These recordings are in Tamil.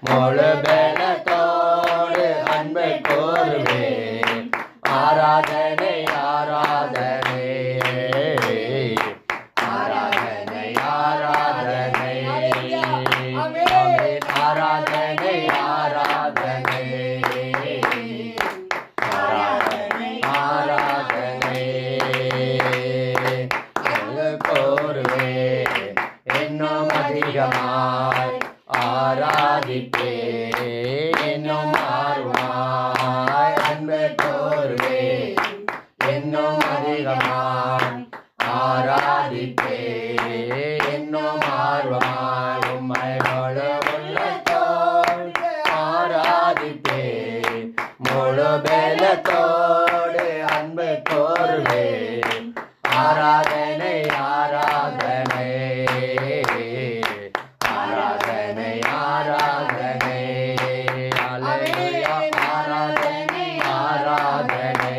முழு பலத்தோடு அன்பை கோருவே ஆராதனை ஆராதனை ஆராதனை ஆராதனை ஆமென். ஆராதனை ஆராதனை ஆராதனை ஆராதனை நாங்கள் கோருவே இன்னும் அதிகமாய் ஆராதிப்பே இன்னும் ஆர்வமாய் அன்பை கோருவே இன்னும் அதிகமாய் ஆராதிப்பே இன்னும் ஆர்வமாய் உம்மை முழு உள்ளத்தோடு ஆராதிப்பே முழு பலத்தோடு அன்பை கோருவே ஆராதனை ஆராதனை ஆராதனை ஆராதனை அல்லேலூயா ஆராதனை ஆராதனை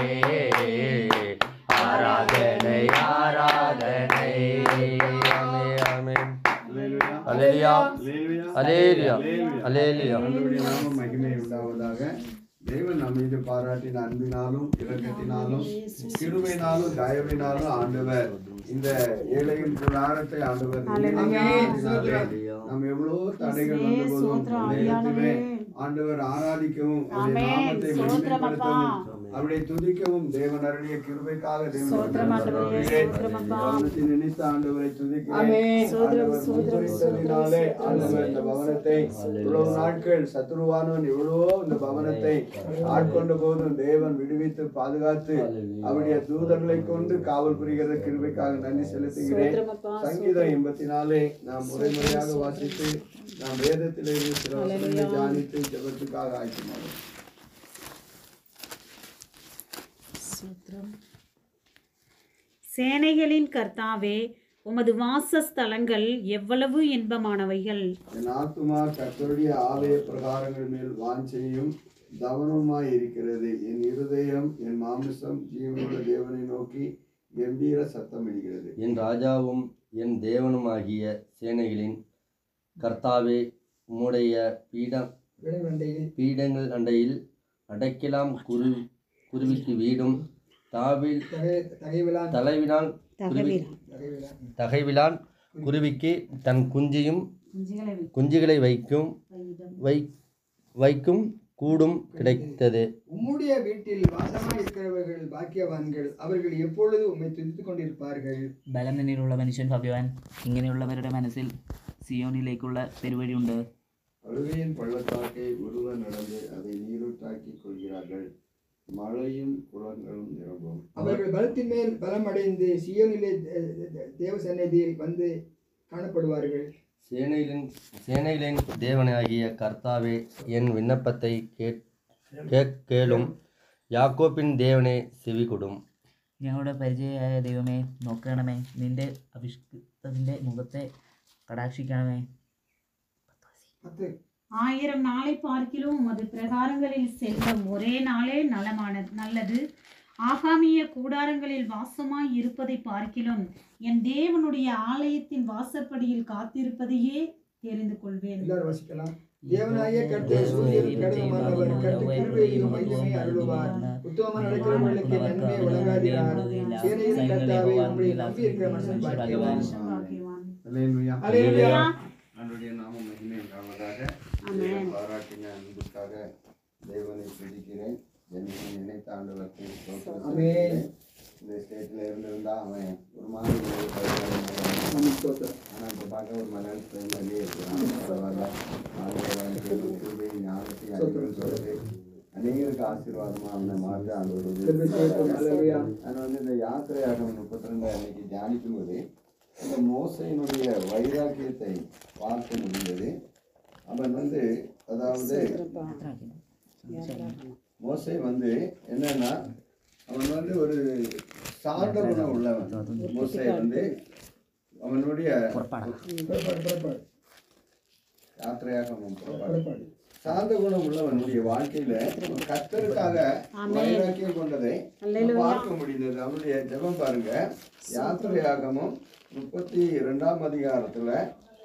ஆராதனை ஆராதனை ஆமென் ஆமென் அல்லேலூயா அல்லேலூயா அல்லேலூயா ஆண்டவருடைய நாமம் மகிமை உண்டாவதாக தேவன் நம் மீது பாராட்டின அன்பினாலும் இரக்கத்தினாலும் கிருபையினாலும் தயவினாலும் ஆண்டவர் இந்த ஏழையின் கூடாரத்தை ஆண்டவர் நிறைவேற்றினாலே நாம் எவ்வளவு தடைகள் வந்த போதும் நேரத்திலே ஆண்டவர் ஆராதிக்கவும் அவருடைய நாமத்தை மகிமைப்படுத்தவும் அவருடைய துதிக்கவும் தேவன் அருளிய கிருபைக்காக தேவன் கவனத்தை நினைத்த ஆண்டவரை துதிக்கிறேன் ஆண்டவர் முன்குறித்ததினாலே ஆண்டவர் இந்த பவனத்தை இவ்வளவு நாட்கள் சத்ருவானவன் எவ்வளவோ இந்த பவனத்தை ஆட்கொண்ட போதும் தேவன் விடுவித்து பாதுகாத்து அவருடைய தூதர்களை கொண்டு காவல் புரிகிற கிருபைக்காக நன்றி செலுத்துகிறேன் சங்கீதம் எண்பத்தி நாலே நாம் முறை முறையாக வாசித்து நாம் வேதத்திலே சில வசனங்களை தியானித்து ஜெபத்துக்காக ஆய்ச்சினோம் சேனைகளின் கர்த்தாவே உமது வாசஸ்தலங்கள் எவ்வளவு இன்பமானவைகள் என் ஆத்துமா கர்த்தருடைய ஆலய பிரகாரங்கள் மேல் வாஞ்சையும் தவனமாய் இருக்கிறது என் இருதயம் என் மாமிசம் ஜீவனுள்ள தேவனை நோக்கி கம்பீர சத்தம் இடுகிறது என் ராஜாவும் என் தேவனுமாகிய சேனைகளின் கர்த்தாவே உம்முடைய பீடம் பீடங்கள் அண்டையில் அடைக்கலாம் குரு குருவிக்கு வீடும் தாவில் தலைவினால் குருவி தகைவிலான் குருவிக்கு தன் குஞ்சியும் குஞ்சுகளை வைக்கும் வை வைக்கும் கூடும் கிடைத்தது உம்முடைய வீட்டில் வாசமாய் இருக்கிறவர்கள் பாக்கியவான்கள் அவர்கள் எப்பொழுது உம்மை துதித்துக் கொண்டிருப்பார்கள் ബലം തന്നെയുള്ള മനുഷ്യൻ ഭവ്യവാൻ ഇങ്ങനെയുള്ളവരുടെ മനസ്സിൽ സിയോനിലേക്കുള്ള പെരുവഴിയുണ്ട് அழுகையின் பள்ளத்தாக்கை ஒருவர் நடந்து அதை நீரூற்றாக்கிக் கொள்கிறார்கள் மழையும் குளங்களும் நிரம்பும் அவர்கள் பலத்தின் மேல் பலம் அடைந்து சியோனிலே தே- தே- தேவ சந்நிதியில் வந்து காணப்படுவார்கள் சேனைகளின் சேனைகளின் தேவனாகிய கர்த்தாவே என் விண்ணப்பத்தை கேட் கேக் കേളും യാക്കോപ്പിൻ ദേവനെ ചെവി കൊടും ഞങ്ങളുടെ പരിചയമായ ദൈവമേ നോക്കണമേ നിന്റെ അഭിഷ്കൃതന്റെ മുഖത്തെ കടാക്ഷിക്കണമേ பத்து ஆயிரம் நாளை பார்க்கிலும் உமது பிரகாரங்களில் செல்வம் ஒரே நாளே நலமானது நல்லது ஆகாமிய கூடாரங்களில் வாசமாய் இருப்பதை பார்க்கிலும் என் தேவனுடைய ஆலயத்தின் வாசற்படியில் காத்திருப்பதையே தெரிந்து கொள்வேன் எல்லாரும் வாசிக்கலாம் தேவனாகிய கர்த்தர் சூரியனுக்கு கடவுளமானவர் கர்த்தர் கிருபையையும் மையமே அருளுவார் உத்தமமாக நடக்கிறவர்களுக்கு நன்மை வழங்காதிரார் சேனையின் கர்த்தாவே உங்களை நம்பி இருக்கிற மனுஷன் பாக்கியவான் பாக்கியவான். அல்லேலூயா. அல்லேலூயா. ஆண்டவருடைய நாமம் மகிமை உண்டாவதாக ஆமென். தேவன் பாராட்டின அன்புக்காக தேவனை துதிக்கிறேன் என்னை நினைத்த ஆண்டவருக்கு ஸ்தோத்திரம் ஆமென். செலுத்துகிறேன். இந்த ஸ்டேட்ல இருந்திருந்தா அவன் ஒரு மாதிரி ஒரு பையன் ஸ்தோத்திரம். ஆனா இப்ப பார்க்க ஒரு மலையாள மாதிரியே இருக்கிறான் பரவாயில்ல ஆண்டவருக்கு கிருபை, ஞானத்தை அறிவுன்னு சொல்லிட்டு அநேகருக்கு ஆசீர்வாதமா அவனை மாற்ற ஆண்டவர் கிருபை செய்யட்டும். அல்லேலூயா. நான் வந்து இந்த யாத்திரையாக முப்பத்தி ரெண்டு அன்னைக்கு தியானிக்கும் போது இந்த மோசையினுடைய வைராக்கியத்தை பார்க்க முடிந்தது அவன் வந்து அதாவது மோசை வந்து என்னன்னா அவன் வந்து ஒரு சார்ந்த குணம் உள்ளவன் மோசை வந்து அவனுடைய புறப்பாடு, புறப்பாடு. யாத்திரையாக அவன் புறப்பாடு. புறப்பாடு. சார்ந்த குணம் உள்ளவனுடைய வாழ்க்கையில கத்தருக்காக வைராக்கியம் கொண்டதை பார்க்க முடிந்தது அவனுடைய ஜெபம் பாருங்க யாத்திரையாகமும் முப்பத்தி இரண்டாம் அதிகாரத்துல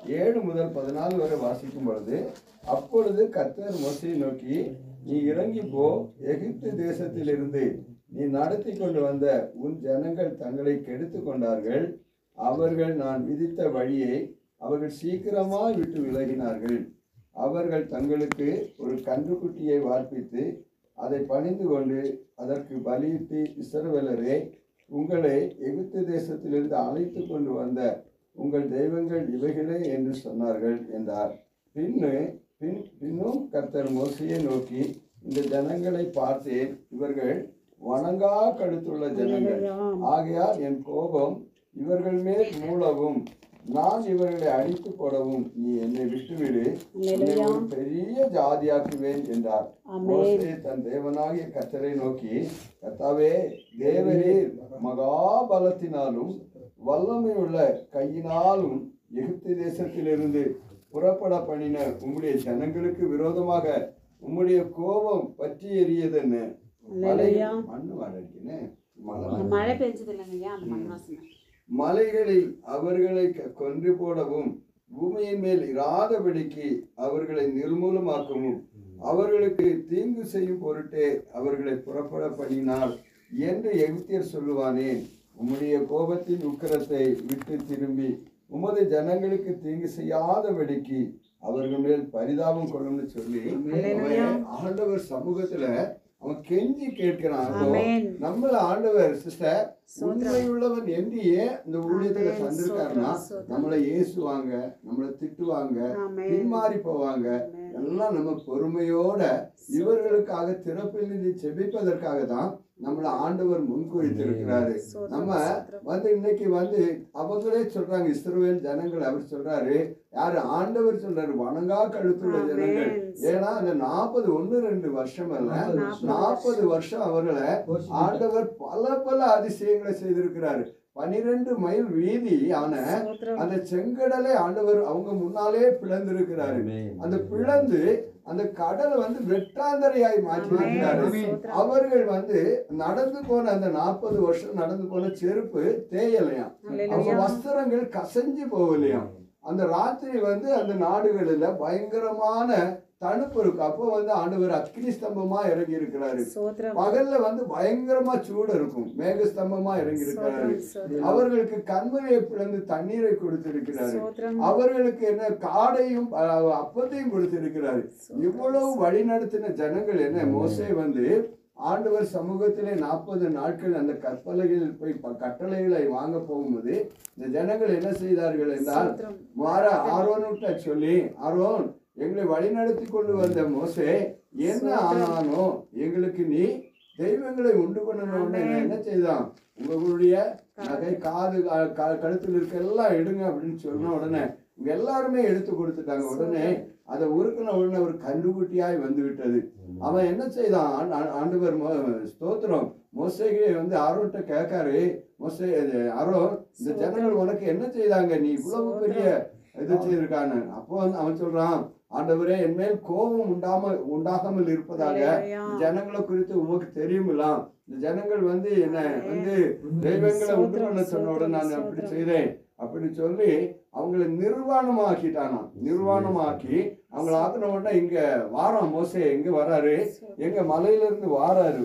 ஏழு முதல் பதினாலு வரை வாசிக்கும் பொழுது அப்பொழுது கர்த்தர் மோசையை நோக்கி நீ இறங்கி போ எகிப்து தேசத்திலிருந்து நீ நடத்தி கொண்டு வந்த உன் ஜனங்கள் தங்களை கெடுத்து கொண்டார்கள் அவர்கள் நான் விதித்த வழியை அவர்கள் சீக்கிரமாய் விட்டு விலகினார்கள் அவர்கள் தங்களுக்கு ஒரு கன்றுக்குட்டியை வார்ப்பித்து அதை பணிந்து கொண்டு அதற்கு பலியிட்டு இஸ்ரவேலரே உங்களை எகிப்து தேசத்திலிருந்து அழைத்து கொண்டு வந்த உங்கள் தெய்வங்கள் இவைகளே என்று சொன்னார்கள் என்றார் பின்னு பின் பின்னும் கர்த்தர் மோசையை நோக்கி இந்த ஜனங்களை பார்த்தேன் இவர்கள் வணங்கா கழுத்துள்ள ஜனங்கள் ஆகையால் என் கோபம் இவர்கள் மேல் மூளவும் நான் இவர்களை அடித்து போடவும் நீ என்னை விட்டுவிடு உன்னை ஒரு பெரிய ஜாதியாக்குவேன் என்றார் மோசே தன் தேவனாகிய கர்த்தரை நோக்கி கர்த்தாவே தேவரீர் மகாபலத்தினாலும் வல்லமை உள்ள கையினாலும் எகிப்து தேசத்திலிருந்து புறப்பட பண்ணின உம்முடைய ஜனங்களுக்கு விரோதமாக உம்முடைய கோபம் பற்றி எரியதென்னு மலை மண்ணு வரடிக்குன்னு மலை மழை பெஞ்சது இல்லைங்கய்யா அந்த மண் வாசனை மலைகளில் அவர்களை க- கொன்று போடவும் பூமியின் மேல் இராதபடிக்கு அவர்களை நிர்மூலமாக்கவும் அவர்களுக்கு தீங்கு செய்யும் பொருட்டே அவர்களை புறப்பட பண்ணினார் என்று எகிப்தியர் சொல்லுவானேன் உம்முடைய கோபத்தின் உக்கிரத்தை விட்டு திரும்பி உமது ஜனங்களுக்கு தீங்கு செய்யாதபடிக்கு அவர்கள் மேல் பரிதாபம் கொள்ளும்னு சொல்லி அவன் ஆண்டவர் சமூகத்துல அவன் கெஞ்சி கேட்கிறான் அப்போ நம்மள ஆண்டவர் சிஸ்டர் உண்மையுள்ளவன் என்று ஏன் இந்த ஊழியத்துல தந்திருக்காருன்னா நம்மளை ஏசுவாங்க நம்மளை திட்டுவாங்க பின்மாறி போவாங்க எல்லாம் நம்ம பொறுமையோட இவர்களுக்காக திறப்பில் நின்று செபிப்பதற்காக தான் நம்மள ஆண்டவர் முன்குறித்திருக்கிறாரு நம்ம வந்து இன்னைக்கு வந்து அவங்களே சொல்றாங்க இஸ்ரவேல் ஜனங்கள் அவர் சொல்றாரு யாரு ஆண்டவர் சொல்றாரு வணங்கா கழுத்துள்ள ஜனங்கள் ஏன்னா அந்த நாற்பது ஒண்ணு ரெண்டு வருஷம் அல்ல நாற்பது வருஷம் அவர்களை ஆண்டவர் பல பல அதிசயங்களை செய்திருக்கிறாரு பனிரெண்டு மைல் வீதி ஆன அந்த செங்கடலை ஆண்டவர் அவங்க முன்னாலே பிளந்திருக்கிறாரு அந்த பிளந்து அந்த கடலை வந்து வெட்டாந்தரையாய் மாற்றி இருக்கிறாரு அவர்கள் வந்து நடந்து போன அந்த நாற்பது வருஷம் நடந்து போன செருப்பு தேயலையாம் அவங்க வஸ்திரங்கள் கசஞ்சு போகலையாம் அந்த ராத்திரி வந்து அந்த நாடுகளில் பயங்கரமான தணுப்பு இருக்கு அப்போ வந்து ஆண்டவர் அக்னி ஸ்தம்பமா இறங்கி இருக்கிறாரு பகல்ல வந்து பயங்கரமா சூடு இருக்கும் மேக ஸ்தம்பமா இறங்கி இருக்கிறாரு அவர்களுக்கு கண்மலையை பிளந்து தண்ணீரை கொடுத்திருக்கிறாரு அவர்களுக்கு என்ன காடையும் அஹ், அப்பத்தையும் கொடுத்திருக்கிறாரு இவ்வளவு வழி நடத்தின ஜனங்கள் என்ன மோசே வந்து ஆண்டவர் சமூகத்திலே நாற்பது நாட்கள் அந்த கற்பலகையில் போய் ப- கட்டளைகளை வாங்க போகும்போது இந்த ஜனங்கள் என்ன செய்தார்கள் என்றால் மாற ஆரோன்கிட்ட சொல்லி ஆரோன் எங்களை வழிநடத்தி கொண்டு வந்த மோசே என்ன ஆனானோ எங்களுக்கு நீ தெய்வங்களை உண்டு பண்ணணும்னு என்ன செய்தான் உங்களுடைய நகை காது க- க- கழுத்தில் இருக்க எல்லாம் எடுங்க அப்படின்னு சொன்ன உடனே இவங்க எல்லாருமே எடுத்து கொடுத்துட்டாங்க உடனே அதை உருக்கின உடனே ஒரு கண்டுகுட்டியாய் வந்து விட்டது அவன் என்ன செய்தான் ஆண்டு- ஆண்டு- ஆண்டவர் மோ- ஸ்தோத்திரம் மோசைக்கு வந்து ஆரோன்ட்ட கேட்காரு மோசே இது ஆரோன் இந்த ஜனங்கள் உனக்கு என்ன செய்தாங்க நீ இவ்வளவு பெரிய இது செய்திருக்கான்னு அப்போ வந்து அவன் சொல்றான் ஆண்டவரே என் மேல் கோபம் உண்டாம உண்டாகாமல் இருப்பதாக இந்த ஜனங்களை குறித்து உமக்கு தெரியுமில்லாம் இந்த ஜனங்கள் வந்து என்ன வந்து தெய்வங்களை உண்டு பண்ண சொன்ன உடனே நான் அப்படி செய்தேன் அப்படின்னு சொல்லி அவங்கள நிர்வாணமாக்கிட்டானாம் நிர்வாணமாக்கி அவங்கள ஆக்கின உடனே இங்க வாரம் மோசே எங்க வராரு எங்க மலையில இருந்து வாராரு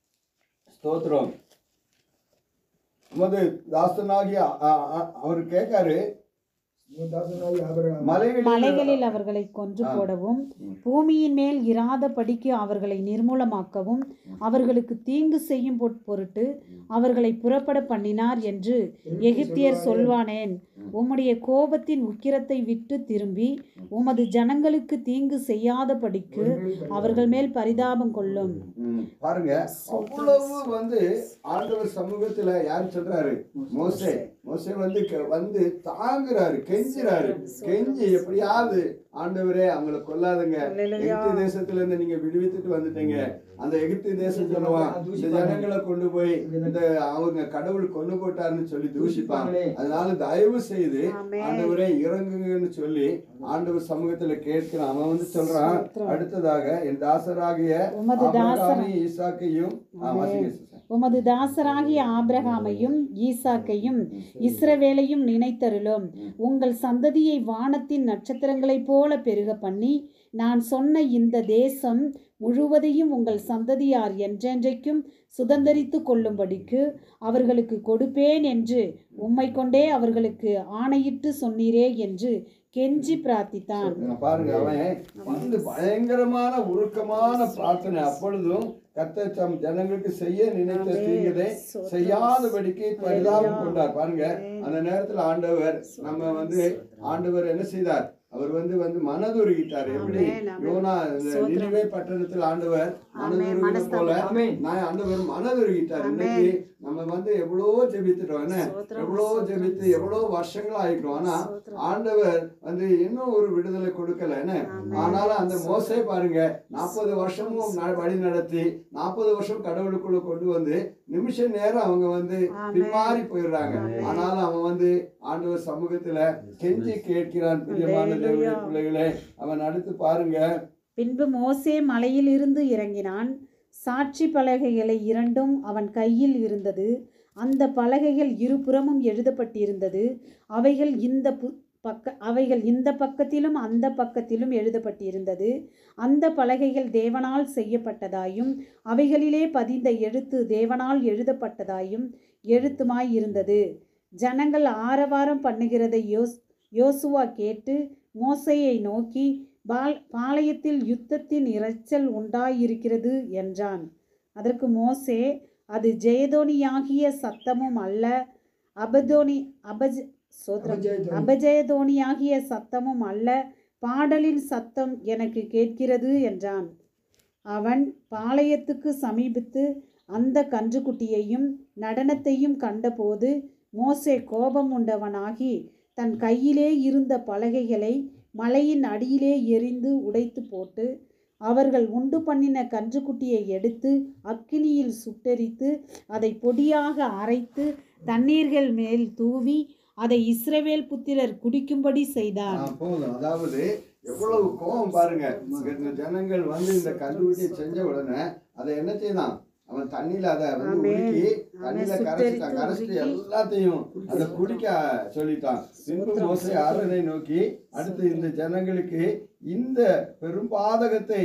ஸ்தோத்திரம் உமது தாசனாகி அ- அ- அ- அவர் கேட்காரு தாசனாகி ஆபிரகாம் மலைகளில் மலைகளில் அவர்களை கொன்று ஆ. போடவும் பூமியின் மேல் இராதபடிக்கு அவர்களை நிர்மூலமாக்கவும் அவர்களுக்கு தீங்கு செய்யும் பொற்- பொருட்டு அவர்களை புறப்பட பண்ணினார் என்று எகிப்தியர் சொல்வானேன் உம்முடைய கோபத்தின் உக்கிரத்தை விட்டு திரும்பி உமது ஜனங்களுக்கு தீங்கு செய்யாதபடிக்கு அவர்கள் மேல் பரிதாபம் கொள்ளும் ம், பாருங்க அவ்வளவு வந்து ஆண்டவர் சமூகத்துல யார் சொல்றாரு மோசே மோசே வந்து க- வந்து தாங்குறாரு கெஞ்சுறாரு கெஞ்சி எப்படியாவது ஆண்டவரே அவங்கள கொல்லாதுங்க எகிப்து தேசத்துல இருந்து நீங்க விடுவித்துட்டு வந்துட்டீங்க அந்த எகிப்து தேசம் சொல்லுவான் இந்த ஜனங்களை கொண்டு போய் இந்த அவங்க கடவுள் கொண்டு போட்டாருன்னு சொல்லி தூஷிப்பான் அதனால தயவு செய்து ஆண்டவரே இறங்குங்கன்னு சொல்லி ஆண்டவர் சமூகத்துல கேட்கிறான் அவன் வந்து சொல்றான் அடுத்ததாக என் தாசராகிய உமது தாசன் ஆபிரகாமையும் ஈசாக்கையும் ஆ, வாசிங்க sister. உமது தாசராகிய ஆபிரகாமையும் ஈசாக்கையும் இஸ்ரவேலையும் நினைத்தருளும் உங்கள் சந்ததியை வானத்தின் நட்சத்திரங்களைப் போல பெருக பண்ணி நான் சொன்ன இந்த தேசம் முழுவதையும் உங்கள் சந்ததியார் என்றென்றைக்கும் சுதந்தரித்து கொள்ளும்படிக்கு அவர்களுக்கு கொடுப்பேன் என்று உம்மை கொண்டே அவர்களுக்கு ஆணையிட்டு சொன்னீரே என்று கெஞ்சி பிரார்த்தித்தான் பாருங்க அவன் வந்து பயங்கரமான உருக்கமான பிரார்த்தனை அப்பொழுதும் கர்த்தர் தம் ஜனங்களுக்கு செய்ய நினைத்த தீங்கதை செய்யாதபடிக்கு பரிதாபம் கொண்டார் பாருங்க அந்த நேரத்துல ஆண்டவர் நம்ம வந்து ஆண்டவர் என்ன செய்தார் அவர் வந்து வந்து மனதுருகிட்டார் எப்படி யோனா இந்த நினிவே பட்டணத்தில் ஆண்டவர் மனதுருகிற போல நான் ஆண்டவர் மனதுருகிட்டார் இன்னைக்கு நம்ம வந்து எவ்வளவோ ஜெபித்துட்டோம் என்ன எவ்வளவோ ஜெபித்து எவ்வளவோ வருஷங்கள் ஆயிட்டோம் ஆனா ஆண்டவர் வந்து இன்னும் ஒரு விடுதலை கொடுக்கல என்ன ஆனாலும் அந்த மோசே பாருங்க நாற்பது வருஷமும் ந- வழி நடத்தி நாற்பது வருஷம் கடவுளுக்குள்ள கொண்டு வந்து நிமிஷ நேரம் அவங்க வந்து பின்மாறி போயிடுறாங்க ஆனாலும் அவன் வந்து ஆண்டவர் சமூகத்துல கெஞ்சி கேட்கிறான் பிரியமான தேவனுடைய பிள்ளைகளே அவன் அடுத்து பாருங்க பின்பு மோசே மலையிலிருந்து இறங்கினான் சாட்சி பலகைகளை இரண்டும் அவன் கையில் இருந்தது அந்த பலகைகள் இருபுறமும் எழுதப்பட்டிருந்தது அவைகள் இந்த பு பக்க அவைகள் இந்த பக்கத்திலும் அந்த பக்கத்திலும் எழுதப்பட்டிருந்தது அந்த பலகைகள் தேவனால் செய்யப்பட்டதாயும் அவைகளிலே பதிந்த எழுத்து தேவனால் எழுதப்பட்டதாயும் எழுத்துமாய் இருந்தது ஜனங்கள் ஆரவாரம் பண்ணுகிறதை யோஸ் யோசுவா கேட்டு மோசையை நோக்கி பால் பாளையத்தில் யுத்தத்தின் இரைச்சல் உண்டாயிருக்கிறது என்றான் அதற்கு மோசே அது ஜெயதோனியாகிய சத்தமும் அல்ல அபதோனி அபஜ சோத்ரம் அபஜயதோனியாகிய சத்தமும் அல்ல பாடலின் சத்தம் எனக்கு கேட்கிறது என்றான் அவன் பாளையத்துக்கு சமீபித்து அந்த கன்றுக்குட்டியையும் நடனத்தையும் கண்டபோது மோசே கோபம் உண்டவனாகி தன் கையிலே இருந்த பலகைகளை மலையின் அடியிலே எறிந்து உடைத்து போட்டு அவர்கள் உண்டு பண்ணின கன்றுக்குட்டியை எடுத்து அக்கினியில் சுட்டெரித்து அதை பொடியாக அரைத்து தண்ணீர்கள் மேல் தூவி அதை இஸ்ரவேல் புத்திரர் குடிக்கும்படி செய்தான் ஆ, போதும் அதாவது எவ்வளவு கோபம் பாருங்க இந்த ஜனங்கள் வந்து இந்த கண்டுபிடியை செஞ்ச உடனே அதை என்ன செய்தான் அவன் தண்ணியில அதை வந்து உருக்கி தண்ணியில கரைச்சிட்டான் கரைச்சிட்டு எல்லாத்தையும் அதை குடிக்க சொல்லிட்டான் பின்பு மோசே ஆரோனை நோக்கி அடுத்து இந்த ஜனங்களுக்கு இந்த பெரும்பாதகத்தை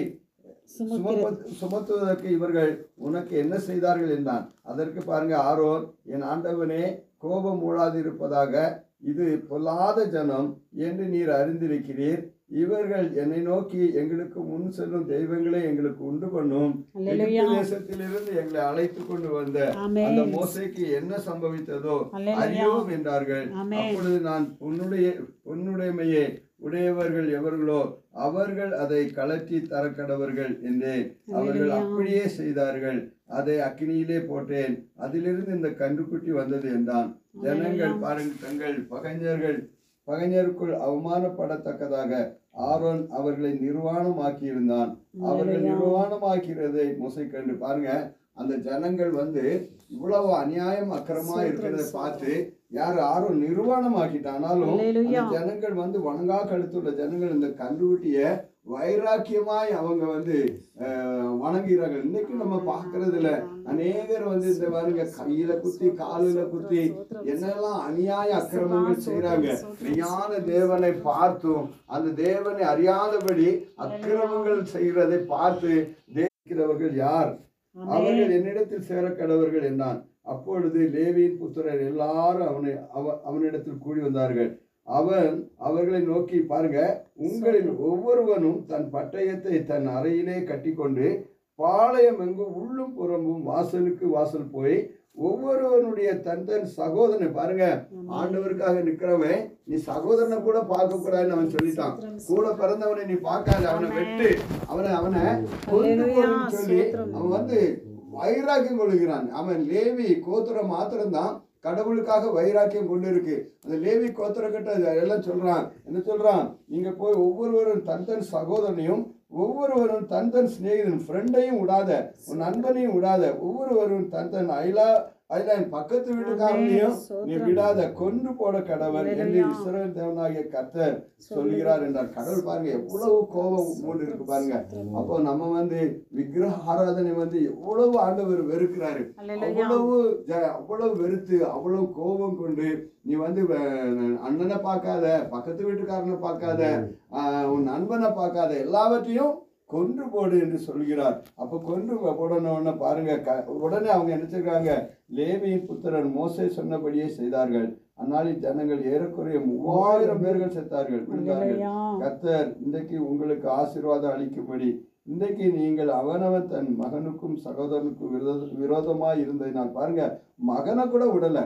சுமப்ப- சுமத்துவதற்கு இவர்கள் உனக்கு என்ன செய்தார்கள் என்றான் அதற்கு பாருங்க ஆரோன் என் ஆண்டவனே கோபம் மூடாதிருப்பதாக இது பொல்லாத ஜனம் என்று நீர் அறிந்திருக்கிறீர் இவர்கள் என்னை நோக்கி எங்களுக்கு முன் செல்லும் தெய்வங்களை எங்களுக்கு உண்டு பண்ணும் அல்லேலூயா. எகிப்து தேசத்திலிருந்து எங்களை அழைத்து கொண்டு வந்த ஆமென். அந்த மோசைக்கு என்ன சம்பவித்ததோ அல்லேலூயா. அறியோம் என்றார்கள் ஆமென். அப்பொழுது நான் உன்னுடைய உன்னுடைமையே உடையவர்கள் எவர்களோ அவர்கள் அதை கலற்றி தரக்கடவர்கள் என்றேன் அவர்கள் அல்லேலூயா. அப்படியே செய்தார்கள் அதை அக்கினியிலே போட்டேன் அதிலிருந்து இந்த கன்றுக்குட்டி வந்தது என்றான் ஜனங்கள் பாருங்கள் தங்கள் பகைஞர்கள் பகைஞருக்குள் அவமானப்படத்தக்கதாக ஆரோன் அவர்களை நிர்வாணமாக்கி இருந்தான் அவர்கள் நிர்வாணமாக்கிறதை மோசை கண்டு பாருங்க அந்த ஜனங்கள் வந்து இவ்வளவு அநியாயம் அக்கிரமா இருக்கிறத பார்த்து யார் ஆரோன் நிர்வாணமாக்கிட்டானாலும் அல்லேலூயா. அந்த ஜனங்கள் வந்து வணங்கா கழுத்துள்ள ஜனங்கள் இந்த கண்டுகுட்டிய வைராக்கியமாய் அவங்க வந்து அஹ், வணங்குகிறாங்க இன்னைக்கு நம்ம பார்க்கறதுல அநேகர் வந்து இந்த பாருங்க கையில குத்தி காலில குத்தி என்னெல்லாம் அநியாய அக்கிரமங்கள் செய்றாங்க மெய்யான தேவனை பார்த்தும் அந்த தேவனை அறியாதபடி அக்கிரமங்கள் செய்கிறதை பார்த்து தேவர்கள் யார் அவர்கள் என்னிடத்தில் சேர கடவர்கள் என்றான் அப்பொழுது லேவியின் புத்திரர் எல்லாரும் அவனை அவ அவனிடத்தில் கூடி வந்தார்கள் அவன் அவர்களை நோக்கி பாருங்க உங்களில் ஒவ்வொருவனும் தன் பட்டயத்தை தன் அறையிலே கட்டிக்கொண்டு பாளையம் எங்கும் உள்ளும் புறம்பும் வாசலுக்கு வாசல் போய் ஒவ்வொருவனுடைய தன் தன் சகோதரனை பாருங்க ஆண்டவருக்காக நிக்கிறவன் நீ சகோதரனை கூட பார்க்க கூடாதுன்னு அவன் சொல்லிட்டான் கூட பிறந்தவனை நீ பார்க்காத அவனை வெட்டு அவனை அவனை கொன்று போடுன்னு சொல்லி அவன் வந்து வைராக்கியம் கொள்கிறான் அவன் லேவி கோத்திரம் மாத்திரம்தான் கடவுளுக்காக வைராக்கியம் கொண்டு இருக்கு அந்த லேவி கோத்திரக்கிட்ட எல்லாம் சொல்றான் என்ன சொல்றான் நீங்க போய் ஒவ்வொருவரும் தன் தன் சகோதரனையும் ஒவ்வொருவரும் தன் தன் சிநேகிதன் ஃப்ரெண்டையும் விடாத உன் நண்பனையும் விடாத ஒவ்வொருவரும் தன் தன் அயலா அதுல என் பக்கத்து வீட்டுக்காரனையும் நீ விடாத கொன்று போட கடவுள் என்று இஸ்ரவேல் தேவனாகிய கர்த்தர் சொல்கிறார் என்றார் கடவுள் பாருங்க எவ்வளவு கோபம் மூண்டு இருக்கு பாருங்க அப்போ நம்ம வந்து விக்கிரக ஆராதனை வந்து எவ்வளவு ஆண்டவர் வெறுக்கிறாரு அவ்வளவு ஜ- அவ்வளவு வெறுத்து அவ்வளவு கோபம் கொண்டு நீ வந்து அஹ், அண்ணனை பார்க்காத பக்கத்து வீட்டுக்காரனை பார்க்காத ஆஹ், உன் நண்பனை பார்க்காத எல்லாவற்றையும் கொன்று போடு என்று சொல்கிறார் அப்போ கொன்று போடணும்னு பாருங்க க- உடனே அவங்க என்ன செய்றாங்க லேவியின் புத்திரன் மோசே சொன்னபடியே செய்தார்கள் அந்நாளில் ஜனங்கள் ஏறக்குறைய மூவாயிரம் பேர்கள் செத்தார்கள் விழுந்தார்கள் கர்த்தர் இன்றைக்கு உங்களுக்கு ஆசீர்வாதம் அளிக்கும்படி இன்றைக்கு நீங்கள் அவனவன் தன் மகனுக்கும் சகோதரனுக்கும் விரோத விரோதமாய் இருந்ததினால் பாருங்க மகனை கூட விடல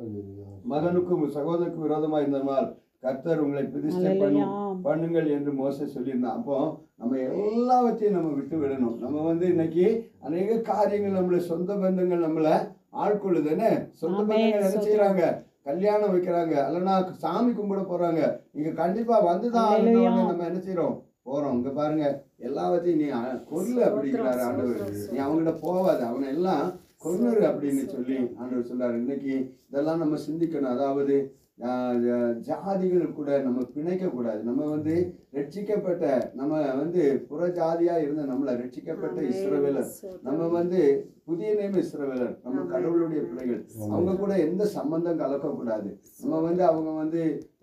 மகனுக்கும் சகோதரனுக்கும் விரோதமாய் இருந்ததனால் கர்த்தர் உங்களை பிரதிஷ்டை பண்ணு பண்ணுங்கள் என்று மோசே சொல்லியிருந்தான் அப்போ நம்ம எல்லாவற்றையும் நம்ம விட்டு விடணும் நம்ம வந்து இன்னைக்கு அநேக காரியங்கள் நம்மள சொந்த பந்தங்கள் நம்மள ஆட்கொள்ளுது என்ன சொந்த பந்தங்கள் என்ன செய்யறாங்க கல்யாணம் வைக்கிறாங்க அல்லனா சாமி கும்பிட போறாங்க இங்க கண்டிப்பா வந்துதான் ஆகணும்னு நம்ம என்ன செய்யறோம் போறோம் இங்க பாருங்க எல்லாவற்றையும் நீ அ- கொல்லு அப்படிங்கிறாரு ஆண்டவர் நீ அவங்ககிட்ட போவாத அவனை எல்லாம் கொன்னுரு அப்படின்னு சொல்லி ஆண்டவர் சொல்றாரு இன்னைக்கு இதெல்லாம் நம்ம சிந்திக்கணும் அதாவது ஆஹ், ஜ- ஜாதிகள் கூட நம்ம பிணைக்க கூடாது நம்ம வந்து ரட்சிக்கப்பட்ட நம்ம வந்து புற ஜாதியா இருந்த நம்மளை ரட்சிக்கப்பட்ட இஸ்ரவேலர் நம்ம வந்து புதிய நேம இஸ்ரவேலர் நம்ம கடவுளுடைய பிள்ளைகள் அவங்க கூட எந்த சம்பந்தம் கலக்கக்கூடாது நம்ம வந்து அவங்க வந்து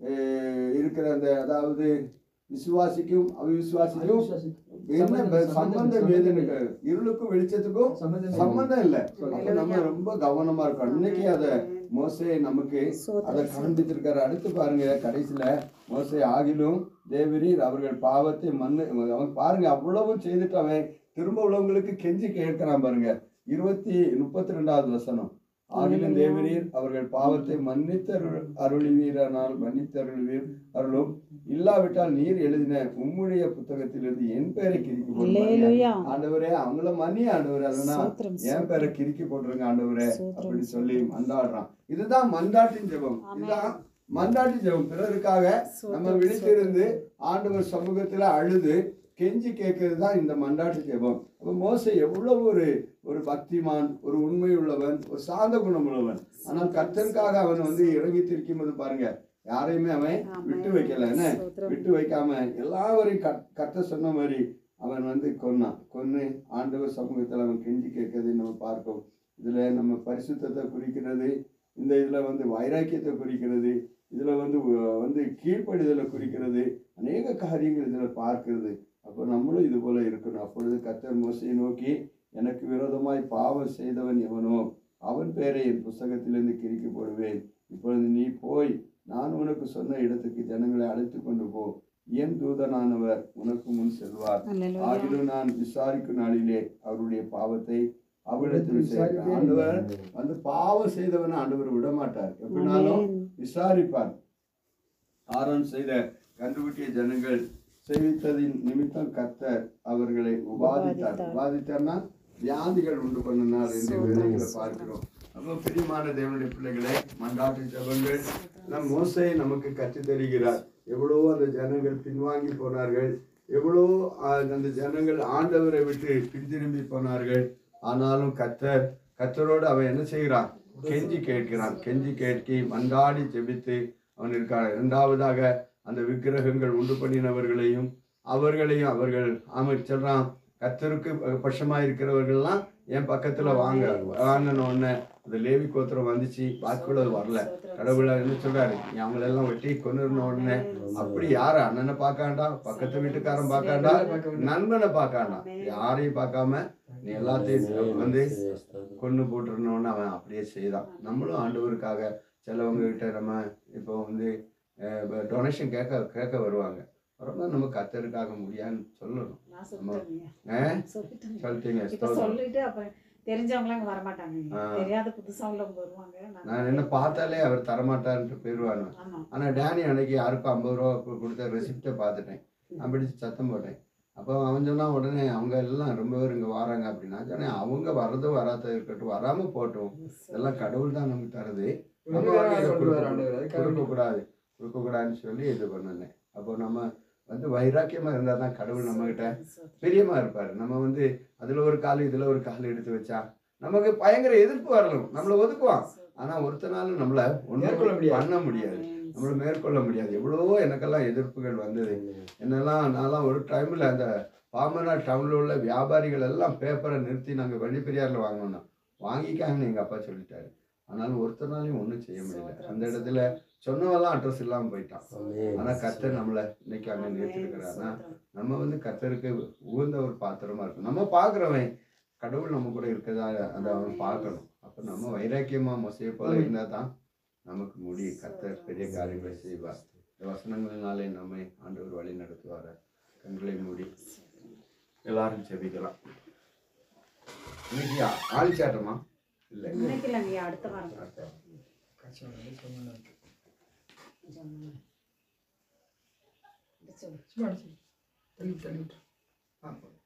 அஹ், இருக்கிற அந்த அதாவது விசுவாசிக்கும் அவிசுவாசிக்கும் என்ன ப- சம்பந்தம் ஏதுன்னு இருளுக்கும் வெளிச்சத்துக்கும் சம்பந்தம் இல்ல அப்ப நம்ம ரொம்ப கவனமா இருக்கணும் இன்னைக்கு அத மோசே நமக்கு அதை காண்பித்திருக்காரு அடுத்து பாருங்க கடைசியில மோசே ஆகிலும் தேவரீர் அவர்கள் பாவத்தை மண்ணு அவன் பாருங்க அவ்வளவும் செய்துட்டு அவன் திரும்ப உள்ளவங்களுக்கு கெஞ்சி கேட்கிறான் பாருங்க இருபத்தி முப்பத்தி ரெண்டாவது வசனம் ஆகிலும் தேவரீர் அவர்கள் பாவத்தை மன்னித்தருள் அருளுவீரானால் மன்னித்தருள்வீர் அருளும் இல்லாவிட்டால் நீர் எழுதின உம்முடைய புத்தகத்திலிருந்து என் பெயரை கிறுக்கி போடுவாங்க ஆண்டவரே அவங்கள மன்னி ஆண்டவரே அதனா என் பேரை கிறுக்கி போட்டுருங்க ஆண்டவரே அப்படி சொல்லி மன்றாடுறான் இதுதான் மன்றாட்டின் ஜெபம் இதுதான் மன்றாட்டி ஜெபம் பிறருக்காக நம்ம விழித்திருந்து ஆண்டவர் சமூகத்துல அழுது கெஞ்சி கேட்கறது தான் இந்த மன்றாட்டு ஜெபம் அப்ப மோசே எவ்வளவு ஒரு ஒரு பக்திமான் ஒரு உண்மை உள்ளவன் ஒரு சாந்த குணம் உள்ளவன் ஆனால் கர்த்தருக்காக அவன் வந்து இறங்கி திருக்கும் போது பாருங்க யாரையுமே அவன் விட்டு வைக்கல என்ன விட்டு வைக்காம எல்லாவரையும் கத்- கர்த்தர் சொன்ன மாதிரி அவன் வந்து கொன்னான் கொன்னு ஆண்டவர் சமூகத்தில் அவன் கெஞ்சி கேட்கறதை நம்ம பார்க்கோம் இதுல நம்ம பரிசுத்தத்தை குறிக்கிறது இந்த இதுல வந்து வைராக்கியத்தை குறிக்கிறது இதுல வந்து உ- வந்து கீழ்ப்படிதலை குறிக்கிறது அநேக காரியங்கள் இதுல பார்க்கிறது அப்போ நம்மளும் இது போல இருக்கணும் அப்பொழுது கர்த்தர் மோசையை நோக்கி எனக்கு விரோதமாய் பாவம் செய்தவன் எவனோ அவன் பெயரை என் புஸ்தகத்திலிருந்து கிறுக்கி போடுவேன் இப்பொழுது நீ போய் நான் உனக்கு சொன்ன இடத்துக்கு ஜனங்களை அழைத்து கொண்டு போ என் தூதனானவர் உனக்கு முன் செல்வார் ஆகிலும் நான் விசாரிக்கும் நாளிலே அவருடைய பாவத்தை அவ்விடத்தில் சேர்க்கிறேன் ஆண்டவர் வந்து பாவம் செய்தவனை ஆண்டவர் விட மாட்டார் எப்படினாலும் விசாரிப்பார் ஆரோன் செய்த கண்டுபிடிய ஜனங்கள் செய்வித்ததின் நிமித்தம் கர்த்தர் அவர்களை உபாதித்தார் உபாதித்தார்னா வியாதிகள் உண்டு பண்ணினார் என்று வேதங்களை பார்க்கிறோம் அப்போ பிரியமான தேவனுடைய பிள்ளைகளே மண்டாட்டு ஜபங்கள் நம் மோசை நமக்கு கற்றுத் தருகிறார் எவ்வளவோ அந்த ஜனங்கள் பின்வாங்கி போனார்கள் எவ்வளவோ ஆஹ், அந்த ஜனங்கள் ஆண்டவரை விட்டு பின்திரும்பி போனார்கள் ஆனாலும் கர்த்தர் கர்த்தரோடு அவன் என்ன செய்கிறான் கெஞ்சி கேட்கிறான் கெஞ்சி கேட்கி மன்றாடி ஜெபித்து அவன் இருக்கான் இரண்டாவதாக அந்த விக்கிரகங்கள் உண்டு பண்ணினவர்களையும் அவர்களையும் அவர்கள் அவன் சொல்றான் கர்த்தருக்கு பட்சமா இருக்கிறவர்கள்லாம் என் பக்கத்துல வாங்க வாங்கின உடனே அந்த லேவி கோத்திரம் வந்துச்சு வாக்குள்ள வரல கடவுளை என்ன சொல்றாரு நீ அவங்களெல்லாம் வெட்டி கொண்டு உடனே அப்படி யார அண்ணனை பார்க்காண்டா பக்கத்து வீட்டுக்காரன் பார்க்காண்டா நண்பனை பார்க்காண்டா யாரையும் பார்க்காம நீ எல்லாத்தையும் வந்து கொண்டு போட்டுருந்தோன்னு அவன் அப்படியே செய்தான் நம்மளும் ஆண்டவருக்காக சிலவங்க கிட்ட நம்ம இப்போ வந்து டொனேஷன் கேட்க கேட்க வருவாங்க ரொம்ப நம்ம கத்தருக்காக முடியான்னு சொல்லணும் நான் சொல்லிட்டேங்க. ஆ? சொல்லிட்டேங்க. சொல்லிட்டீங்க இப்ப ஸ்தோத்திரம். சொல்லிட்டு அப்புறம் தெரிஞ்சவங்க அங்க வரமாட்டாங்க ஆ. தெரியாத புதுசா உள்ளவங்க வருவாங்க நான் நான் என்ன பார்த்தாலே அவர் தரமாட்டார்ன்ட்டு போயிடுவானு ஆமா ஆனா டேனி அன்னைக்கு யாருக்கும் ஐம்பது ரூபா கு- கொடுத்த ரெசிப்டை பார்த்துட்டேன் நான் பிடிச்சு சத்தம் போட்டேன் அப்போ அவன் சொன்னா உடனே அவங்க எல்லாம் ரொம்ப பேர் இங்கே வராங்க அப்படின்னா சொன்னேன் அவங்க வர்றதும் வராத இருக்கட்டும் வராம போட்டும் இதெல்லாம் கடவுள் தான் நமக்கு தருது நம்ம வந்து இதை கொடுக்க- கொடுக்கக்கூடாது கொடுக்கக்கூடாதுன்னு சொல்லி இது பண்ணினேன் அப்போ நம்ம வந்து வைராக்கியமா இருந்தா தான் கடவுள் நம்ம கிட்ட பிரியமா இருப்பாரு நம்ம வந்து அதுல ஒரு கால் இதுல ஒரு கால் எடுத்து வச்சா நமக்கு பயங்கர எதிர்ப்பு வரணும் நம்மளை ஒதுக்குவான் ஆனா ஒருத்தனாலும் நம்மள மேற்கொள்ள ஒன்றும் முடியாது. பண்ண முடியாது நம்மளை மேற்கொள்ள முடியாது எவ்வளவோ எனக்கெல்லாம் எதிர்ப்புகள் வந்தது என்னெல்லாம் நான்லாம் ஒரு டைம்ல அந்த பாமனா டவுன்ல உள்ள வியாபாரிகள் எல்லாம் பேப்பரை நிறுத்தி நாங்க வெள்ளிப்பெரியார்ல வாங்கணும் வாங்கிக்காங்கன்னு எங்க அப்பா சொல்லிட்டாரு ஆனாலும் ஒருத்தனாலையும் ஒண்ணும் செய்ய முடியல அந்த இடத்துல சொன்னவெல்லாம் அட்ரஸ் இல்லாம போயிட்டான் ஆமென். ஆனா கர்த்தர் நம்மளை இன்னைக்கு அங்க நிறுத்திருக்கிறாருன்னா நம்ம வந்து கர்த்தருக்கு உகந்த ஒரு பாத்திரமா இருக்கும் நம்ம பார்க்குறவன் கடவுள் நம்ம கூட இருக்கதா அதை அவன் பார்க்கணும் அப்ப நம்ம வைராக்கியமா மொசைய போல இருந்தா தான் நமக்கு முடியும் கர்த்தர் பெரிய காரியங்களை செய்வார் இந்த வசனங்களினாலே நம்மை ஆண்டவர் வழி நடத்துவார் கண்களை மூடி எல்லாரும் செபிக்கலாம் இன்னைக்கு ஆளிச்சாட்டமா இல்லை இன்னைக்கு இல்லைங்க அடுத்த வாரம் சும்மா அடிச்சு. தள்ளி தள்ளி விட்டு. ஆ.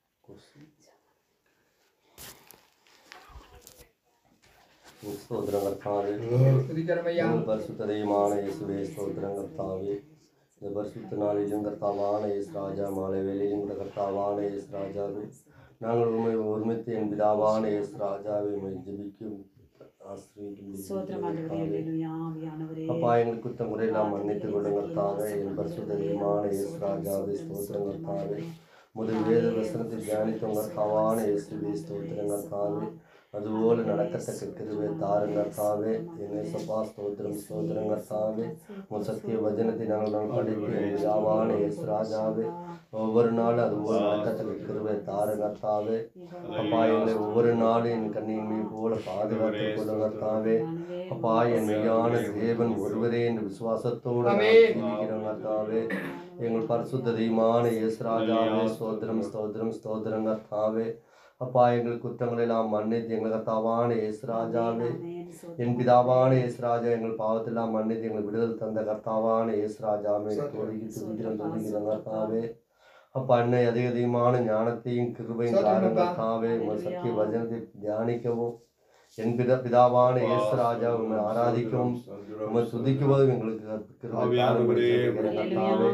ஸ்தோத்திரம் கர்த்தாவே துதிக்கிறோம் ஐயா உங்கள் பரிசுத்த தெய்வமான இயேசுவே ஸ்தோத்திரம் கர்த்தாவே இந்த பரிசுத்த நாளிலும் கர்த்தாவான இயேசு ராஜா மாலை வேலையிலும் கூட கர்த்தாவான இயேசு ராஜாவே நாங்கள் உண்மை ஒருமித்து என் பிதாவான இயேசு ராஜாவை உம்மை ஜெபிக்கும் சோத்திரம் ஆண்டவரே ஆசிரியர் அல்லேலூயா ஆவியானவரே அப்பா எங்கள் குத்தம் குறையெல்லாம் மன்னித்து கொள்ளுங்க கர்த்தாவே என் பரிசுத்த தெய்வமான இயேசு ராஜாவே ஸ்தோத்திரம் கர்த்தாவே முதல் வேத வசனத்தை தியானித்தவங்க கர்த்தாவான இயேசுவே ஸ்தோத்திரம் கர்த்தாவே அதுபோல நடக்கத்தக்க கிருபை தாருங்க கர்த்தாவே என்னை சப்பா ஸ்தோத்திரம் ஸ்தோத்திரம் கர்த்தாவே உன் சத்திய வசனத்தை நாங்கள் நாங்கள் படித்து என் பிதாவான இயேசு ராஜாவே ஒவ்வொரு நாளும் அதுபோல நடக்கத்தக்க கிருபை தாருங்க கர்த்தாவே அப்பா எங்களை ஒவ்வொரு நாளும் என் கண்ணின் மீது போல பாதுகாத்துக் கொள்ளுங்க கர்த்தாவே அப்பா என் மெய்யான தேவன் ஒருவரே என்று விசுவாசத்தோடு நாங்கள் ஜீவிக்கிறோம் கர்த்தாவே எங்கள் பரிசுத்த தெய்வமான இயேசு ராஜாவே ஸ்தோத்திரம் ஸ்தோத்திரம் ஸ்தோத்திரம் கர்த்தாவே அப்பா எங்கள் குற்றங்களை எல்லாம் மன்னித்து எங்கள் கர்த்தாவான இயேசு ராஜாவே என் பிதாவான இயேசு ராஜா எங்கள் பாவத்தெல்லாம் மன்னித்து எங்கள் விடுதல் தந்த கர்த்தாவான இயேசு ராஜாவே துதிக்கு துதிக்கிறோம் துதிக்கிறோம் கர்த்தாவே அப்பா அன்னை அதிக அதிகமான ஞானத்தையும் கிருபையும் தாரும் கர்த்தாவே உங்கள் சத்திய வசனத்தை தியானிக்கவும் என் பிதா பிதாவான இயேசு ராஜா உண்மை ஆராதிக்கவும் உண்மை துதிக்குவதும் எங்களுக்கு கிருபை தாரும் என்று ஜெபிக்கிறேன் கர்த்தாவே.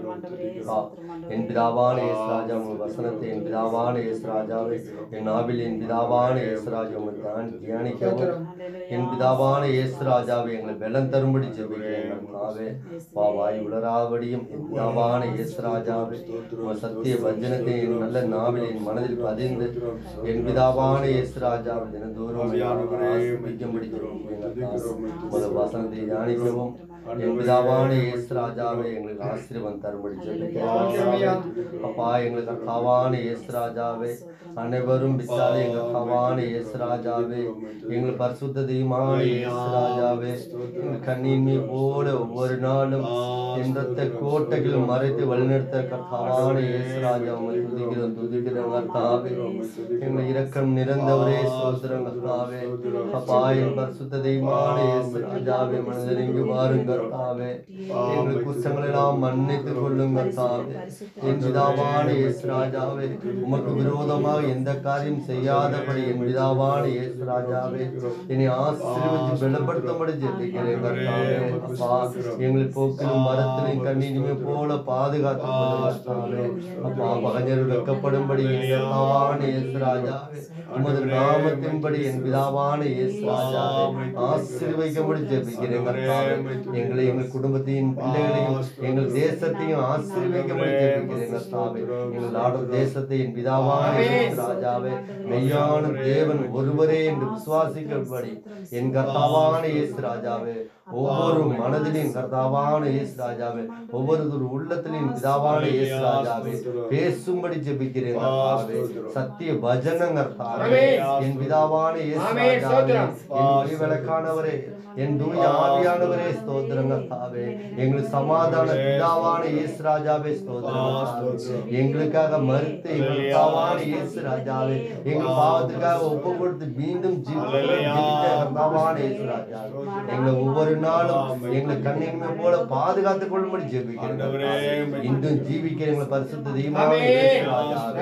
என் பிதாவான இயேசு ராஜா உங்கள் வசனத்தை என் பிதாவான இயேசு ராஜாவை என் நாவில் என் பிதாவான இயேசு ராஜா உங்களை தான் தியானிக்கவும் என் பிதாவான இயேசு ராஜாவை எங்களை வெள்ளம் தரும்படி ஜெபிக்கிறேன் கர்த்தாவே பாவாய் உளராபடியும் என் பிதாவான இயேசு ராஜாவே உங்கள் சத்திய வஞ்சனத்தை என் நல்ல நாவில் என் மனதில் பதிந்து என் பிதாவான இயேசு ராஜாவை தினந்தோறும் ஆசிர்வதிக்கும்படி ஜெபிக்கிறேன் கர்த்தாவே. உமது வசனத்தை தியானிக்கவும் என் பிதாவான இயேசு ராஜாவை எங்களுக்கு ஆசீர்வாதம் தரும்படி ஜெபிக்கிறேன் அப்பா எங்களுக்கு கர்த்தாவான இயேசு ராஜாவே அனைவரும் விசாரி எங்கள் கர்த்தாவான இயேசு ராஜாவே எங்கள் பரிசுத்த தெய்வமான இயேசு ராஜாவே எங்கள் கண்ணின் மீது போல ஒவ்வொரு நாளும் என் ரத்த கோட்டைகள் மறைத்து வழிநடத்த கர்த்தாவான இயேசு ராஜா உம்மை துதிக்கிறோம் துதிக்கிறோம் கர்த்தாவே எங்கள் இரக்கம் நிறைந்தவரே சோதரம் கர்த்தாவே அப்பா என் பரிசுத்த தெய்வமான இயேசு ராஜாவே மனதிறங்கி வாருங்க கர்த்தாவே எங்கள் குற்றங்கள் எல்லாம் மன்னித்து கொள்ளும் கர்த்தாவே என் பிதாவான இயேசு ராஜாவே உமக்கு விரோதமாக எந்த காரியம் செய்யாதபடி என் பிதாவான இயேசு ராஜாவே என்னை ஆசீர்வதித்து பலப்படுத்தும்படி ஜெபிக்கிறேன் கர்த்தாவே அப்பா எங்களை போக்கிலும் மரத்திலும் கண்ணீருமே போல பாதுகாத்து கொள்ளும் கர்த்தாவே அப்பா பகஞ்சர் வெட்கப்படும்படி என் கர்த்தாவான இயேசு ராஜாவே உமது நாமத்தின்படி என் பிதாவான இயேசு ராஜாவே ஆசீர்வதிக்கும்படி ஜெபிக்கிறேன் கர்த்தாவே எங்களை எங்கள் குடும்பத்தையும் பிள்ளைகளையும் எங்கள் தேசத்தையும் ஆசீர்வதிக்கும்படி ஜெபிக்கிறேன் கர்த்தாவே எங்கள் நாடு தேசத்தை என் பிதாவான இயேசு ராஜாவே மெய்யான தேவன் ஒருவரே என்று விசுவாசிக்கும்படி என் கர்த்தாவான இயேசு ராஜாவே ஒவ்வொரு மனதிலும் கர்த்தாவான இயேசு ராஜாவே ஒவ்வொரு உள்ளத்திலும் பிதாவான இயேசு ராஜாவே பேசும்படி ஜெபிக்கிறேன் கர்த்தாவே சத்திய வசனம் கர்த்தாவே என் பிதாவான இயேசு ராஜாவே என் ஒளிவிளக்கானவரே என் தூய ஆவியானவரே ஸ்தோத்திரம் கர்த்தாவே எங்களுக்கு சமாதான பிதாவான இயேசு ராஜாவே ஸ்தோத்திரம் கர்த்தாவே. எங்களுக்காக மறுத்து எங்கள் பிதாவான இயேசு ராஜாவே எங்கள் பாவத்துக்காக ஒப்பு கொடுத்து மீண்டும் ஜீவித்த கர்த்தாவான இயேசு ராஜாவே எங்களை ஒவ்வொரு நாளும் எங்களை கண்ணின்மை போல பாதுகாத்துக் கொள்ளும்படி ஜெபிக்கிறேன் கர்த்தாவே. இன்றும் ஜீவிக்கிற எங்களை பரிசுத்த தெய்வமான இயேசு ராஜாவே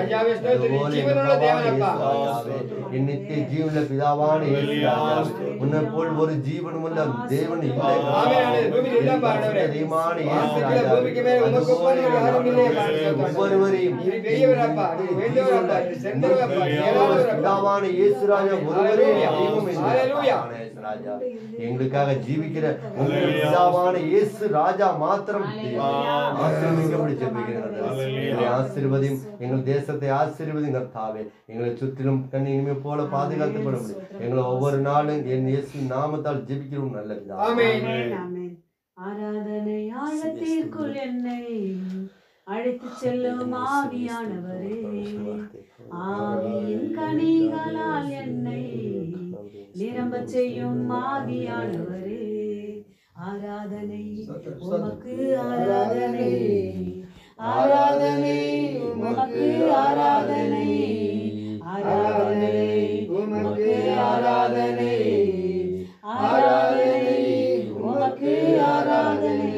ராஜாவே ஸ்தோத்திரம். அதுபோல ஜீவனுள்ள எங்கள் தேவனப்பா. ராஜாவே, என் நித்திய ஜீவனுள்ள பிதாவான இயேசு ராஜாவே, உன்னை போல் ஒரு ஜீவனுமுள்ள தேவன் இல்லை ஆமென், ஆமென். பூமியில் இல்லப்பா, ஆண்டவரே. தெய்வமான இயேசு வானத்திலே ராஜாவே, பூமிக்கு மேலே உமக்கு ஒப்பான ஒரு யாரும் இல்லை, அப்பா. ஒவ்வொருவரையும் நீர் பெரியவரப்பா, நீர் உயர்ந்தவரப்பா, நீர் சிறந்தவரப்பா, நீர் மேலானவரப்பா. பிதாவான இயேசு ராஜா ஒருவரே ஹalleluya. தெய்வம் என்று ஹalleluya. பிதாவான இயேசு ராஜா எங்களுக்காக ஜீவிக்கிற உங்கள் பிதாவான இயேசு ராஜா மாத்திரம் ஆசிர்வதிக்கப்படி ஜெபிக்கிறது எங்களை ஆசீர்வதியும் எங்கள் தேசத்தை ஆசீர்வதியும் கர்த்தாவே எங்களை சுற்றிலும் கண் இனிமே போல பாதுகாத்துப்பட முடியும் எங்களை ஒவ்வொரு நாளும் என் இயேசு நாமத்தால் ஜெபிக்கிறோம் நல்ல பிதாவே. ஆமென். ஆமென், ஆமென். ஆராதனை ஆழத்திற்குள் என்னை அழைத்து செல்லும் ஆவியானவரே ஆவியின் கனிகளால் என்னை நிரம்ப செய்யும் ஆவியானவரே ஆராதனை உமக்கு ஆராதனை ஆராதனை உமக்கு ஆராதனை ஆராதனை உமக்கு ஆராதனை ஆராதனை உமக்கு ஆராதனை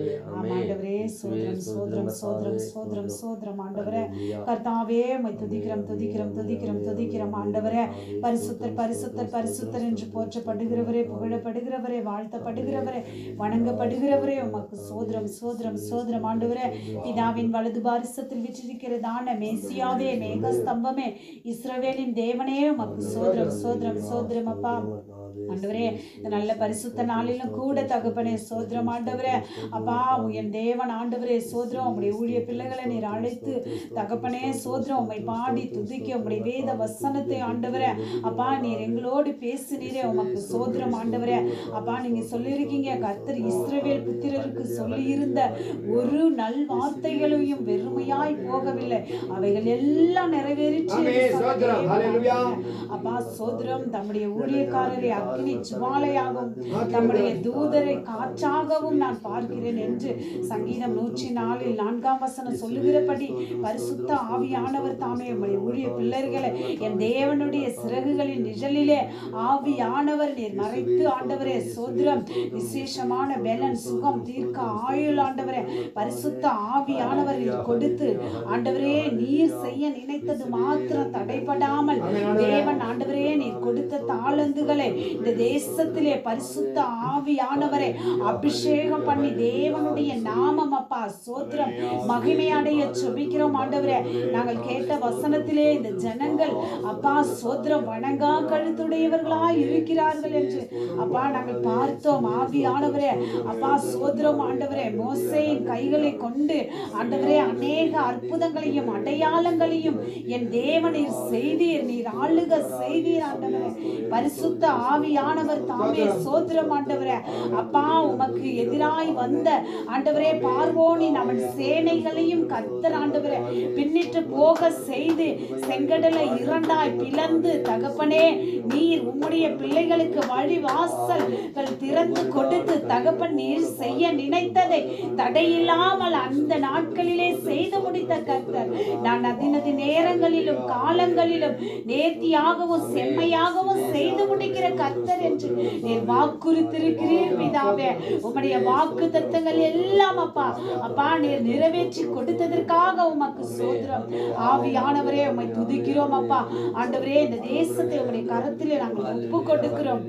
ஆண்டவரே சோதரம் சோதரம் சோதரம் சோதரம் சோதரம் ஆண்டவரே கர்த்தாவே உம்மை துதிக்கிறோம் துதிக்கிறோம் துதிக்கிறோம் துதிக்கிறோம் ஆண்டவரே பரிசுத்தர் பரிசுத்தர் பரிசுத்தர் என்று போற்றப்படுகிறவரே புகழப்படுகிறவரே வாழ்த்தப்படுகிறவரே வணங்கப்படுகிறவரே உமக்கு சோதரம் சோதரம் சோதரம் ஆண்டவரே பிதாவின் வலது பாரிசத்தில் விற்றிருக்கிறதான மேசியாவே மேகஸ்தம்பமே இஸ்ரவேலின் தேவனே உமக்கு சோதரம் சோதரம் சோதரம் அப்பா ஆண்டவரே இந்த நல்ல பரிசுத்த நாளிலும் கூட தகப்பனே சோதரம் ஆண்டவரே அப்பா என் தேவன் ஆண்டவரே சோதரம் உம்முடைய ஊழிய பிள்ளைகளை நீர் அழைத்து தகப்பனே சோதரம் உம்மை பாடி துதிக்க உம்முடைய வேத வசனத்தை ஆண்டவரே அப்பா நீர் எங்களோடு பேசுனீரே உமக்கு சோதரம் ஆண்டவரே அப்பா நீங்க சொல்லியிருக்கீங்க கர்த்தர் இஸ்ரவேல் புத்திரருக்கு சொல்லியிருந்த ஒரு நல் வார்த்தைகளையும் வெறுமையாய் போகவில்லை அவைகள் எல்லாம் நிறைவேறிச்சு என்று ஆமென். சொன்ன சோதரம். தேவன் ஹalleluya. அப்பா சோதரம் தம்முடைய ஊழியக்காரரை அக்னி ஜுவாலையாகவும் தம்முடைய தூதரை காற்றாகவும் நான் பார்க்கிறேன் என்று சங்கீதம் நூற்றி நாலில் நான்காம் வசனம் சொல்லுகிறபடி பரிசுத்த ஆவியானவர் தாமே உம்முடைய ஊழிய பிள்ளைகளை என் தேவனுடைய சிறகுகளின் நிழலிலே ஆவியானவர் நீர் மறைத்து ஆண்டவரே சோதரம் விசேஷமான பெலன் சுகம் தீர்க்க ஆயுள் ஆண்டவரே பரிசுத்த ஆவியானவர் நீர் கொடுத்து ஆண்டவரே நீர் செய்ய நினைத்தது மாத்திரம் தடைபடாமல் தேவன் ஆண்டவரே நீர் கொடுத்த தாளந்துகளை இந்த தேசத்திலே பரிசுத்த ஆவியானவரை அபிஷேகம் பண்ணி தேவனுடைய நாமம் அப்பா சோத்திரம் மகிமை அடைய செபிக்கிறோம் ஆண்டவரே நாங்கள் கேட்ட வசனத்திலே இந்த ஜனங்கள் அப்பா சோத்திரம் வணங்கா கழுத்துடையவர்களாய் இருக்கிறார்கள் என்று அப்பா நாங்கள் பார்த்தோம் ஆவியானவரே அப்பா சோத்திரம் ஆண்டவரே மோசையின் கைகளை கொண்டு ஆண்டவரே அநேக அற்புதங்களையும் அடையாளங்களையும் என் தேவனீர் செய்தீர் நீர் ஆளுக செய்தீர் ஆண்டவரே பரிசுத்த ஆவியானவர் தாமே சோத்திரம் ஆண்டவரே அப்பா உமக்கு எதிராய் வந்த ஆண்டவரே பார்வோனின் அவன் சேனைகளையும் கர்த்தர் ஆண்டவரே பின்னிட்டு போக செய்து செங்கடலை இரண்டாய் பிளந்து தகப்பனே நீர் உம்முடைய பிள்ளைகளுக்கு வழி வாசல்கள் திறந்து கொடுத்து தகப்பன் நீர் செய்ய நினைத்ததை தடையில்லாமல் அந்த நாட்களிலே செய்து முடித்த கர்த்தர் நான் அதினதி நேரங்களிலும் காலங்களிலும் நேர்த்தியாகவும் செம்மையாகவும் செய்து முடிக்கிற கர்த்தர் என்று நீர் வாக்குறுத்திருக்கிறீர் பிதாவே உம்முடைய வாக்கு தத்தங்கள் எல்லாம் அப்பா அப்பா நீர் நிறைவேற்றி கொடுத்ததற்காக உமக்கு சோதரம் ஆவியானவரே உம்மை துதிக்கிறோம் அப்பா ஆண்டவரே இந்த தேசத்தை உம்முடைய கரத்திலே நாங்கள் ஒப்பு கொடுக்கிறோம்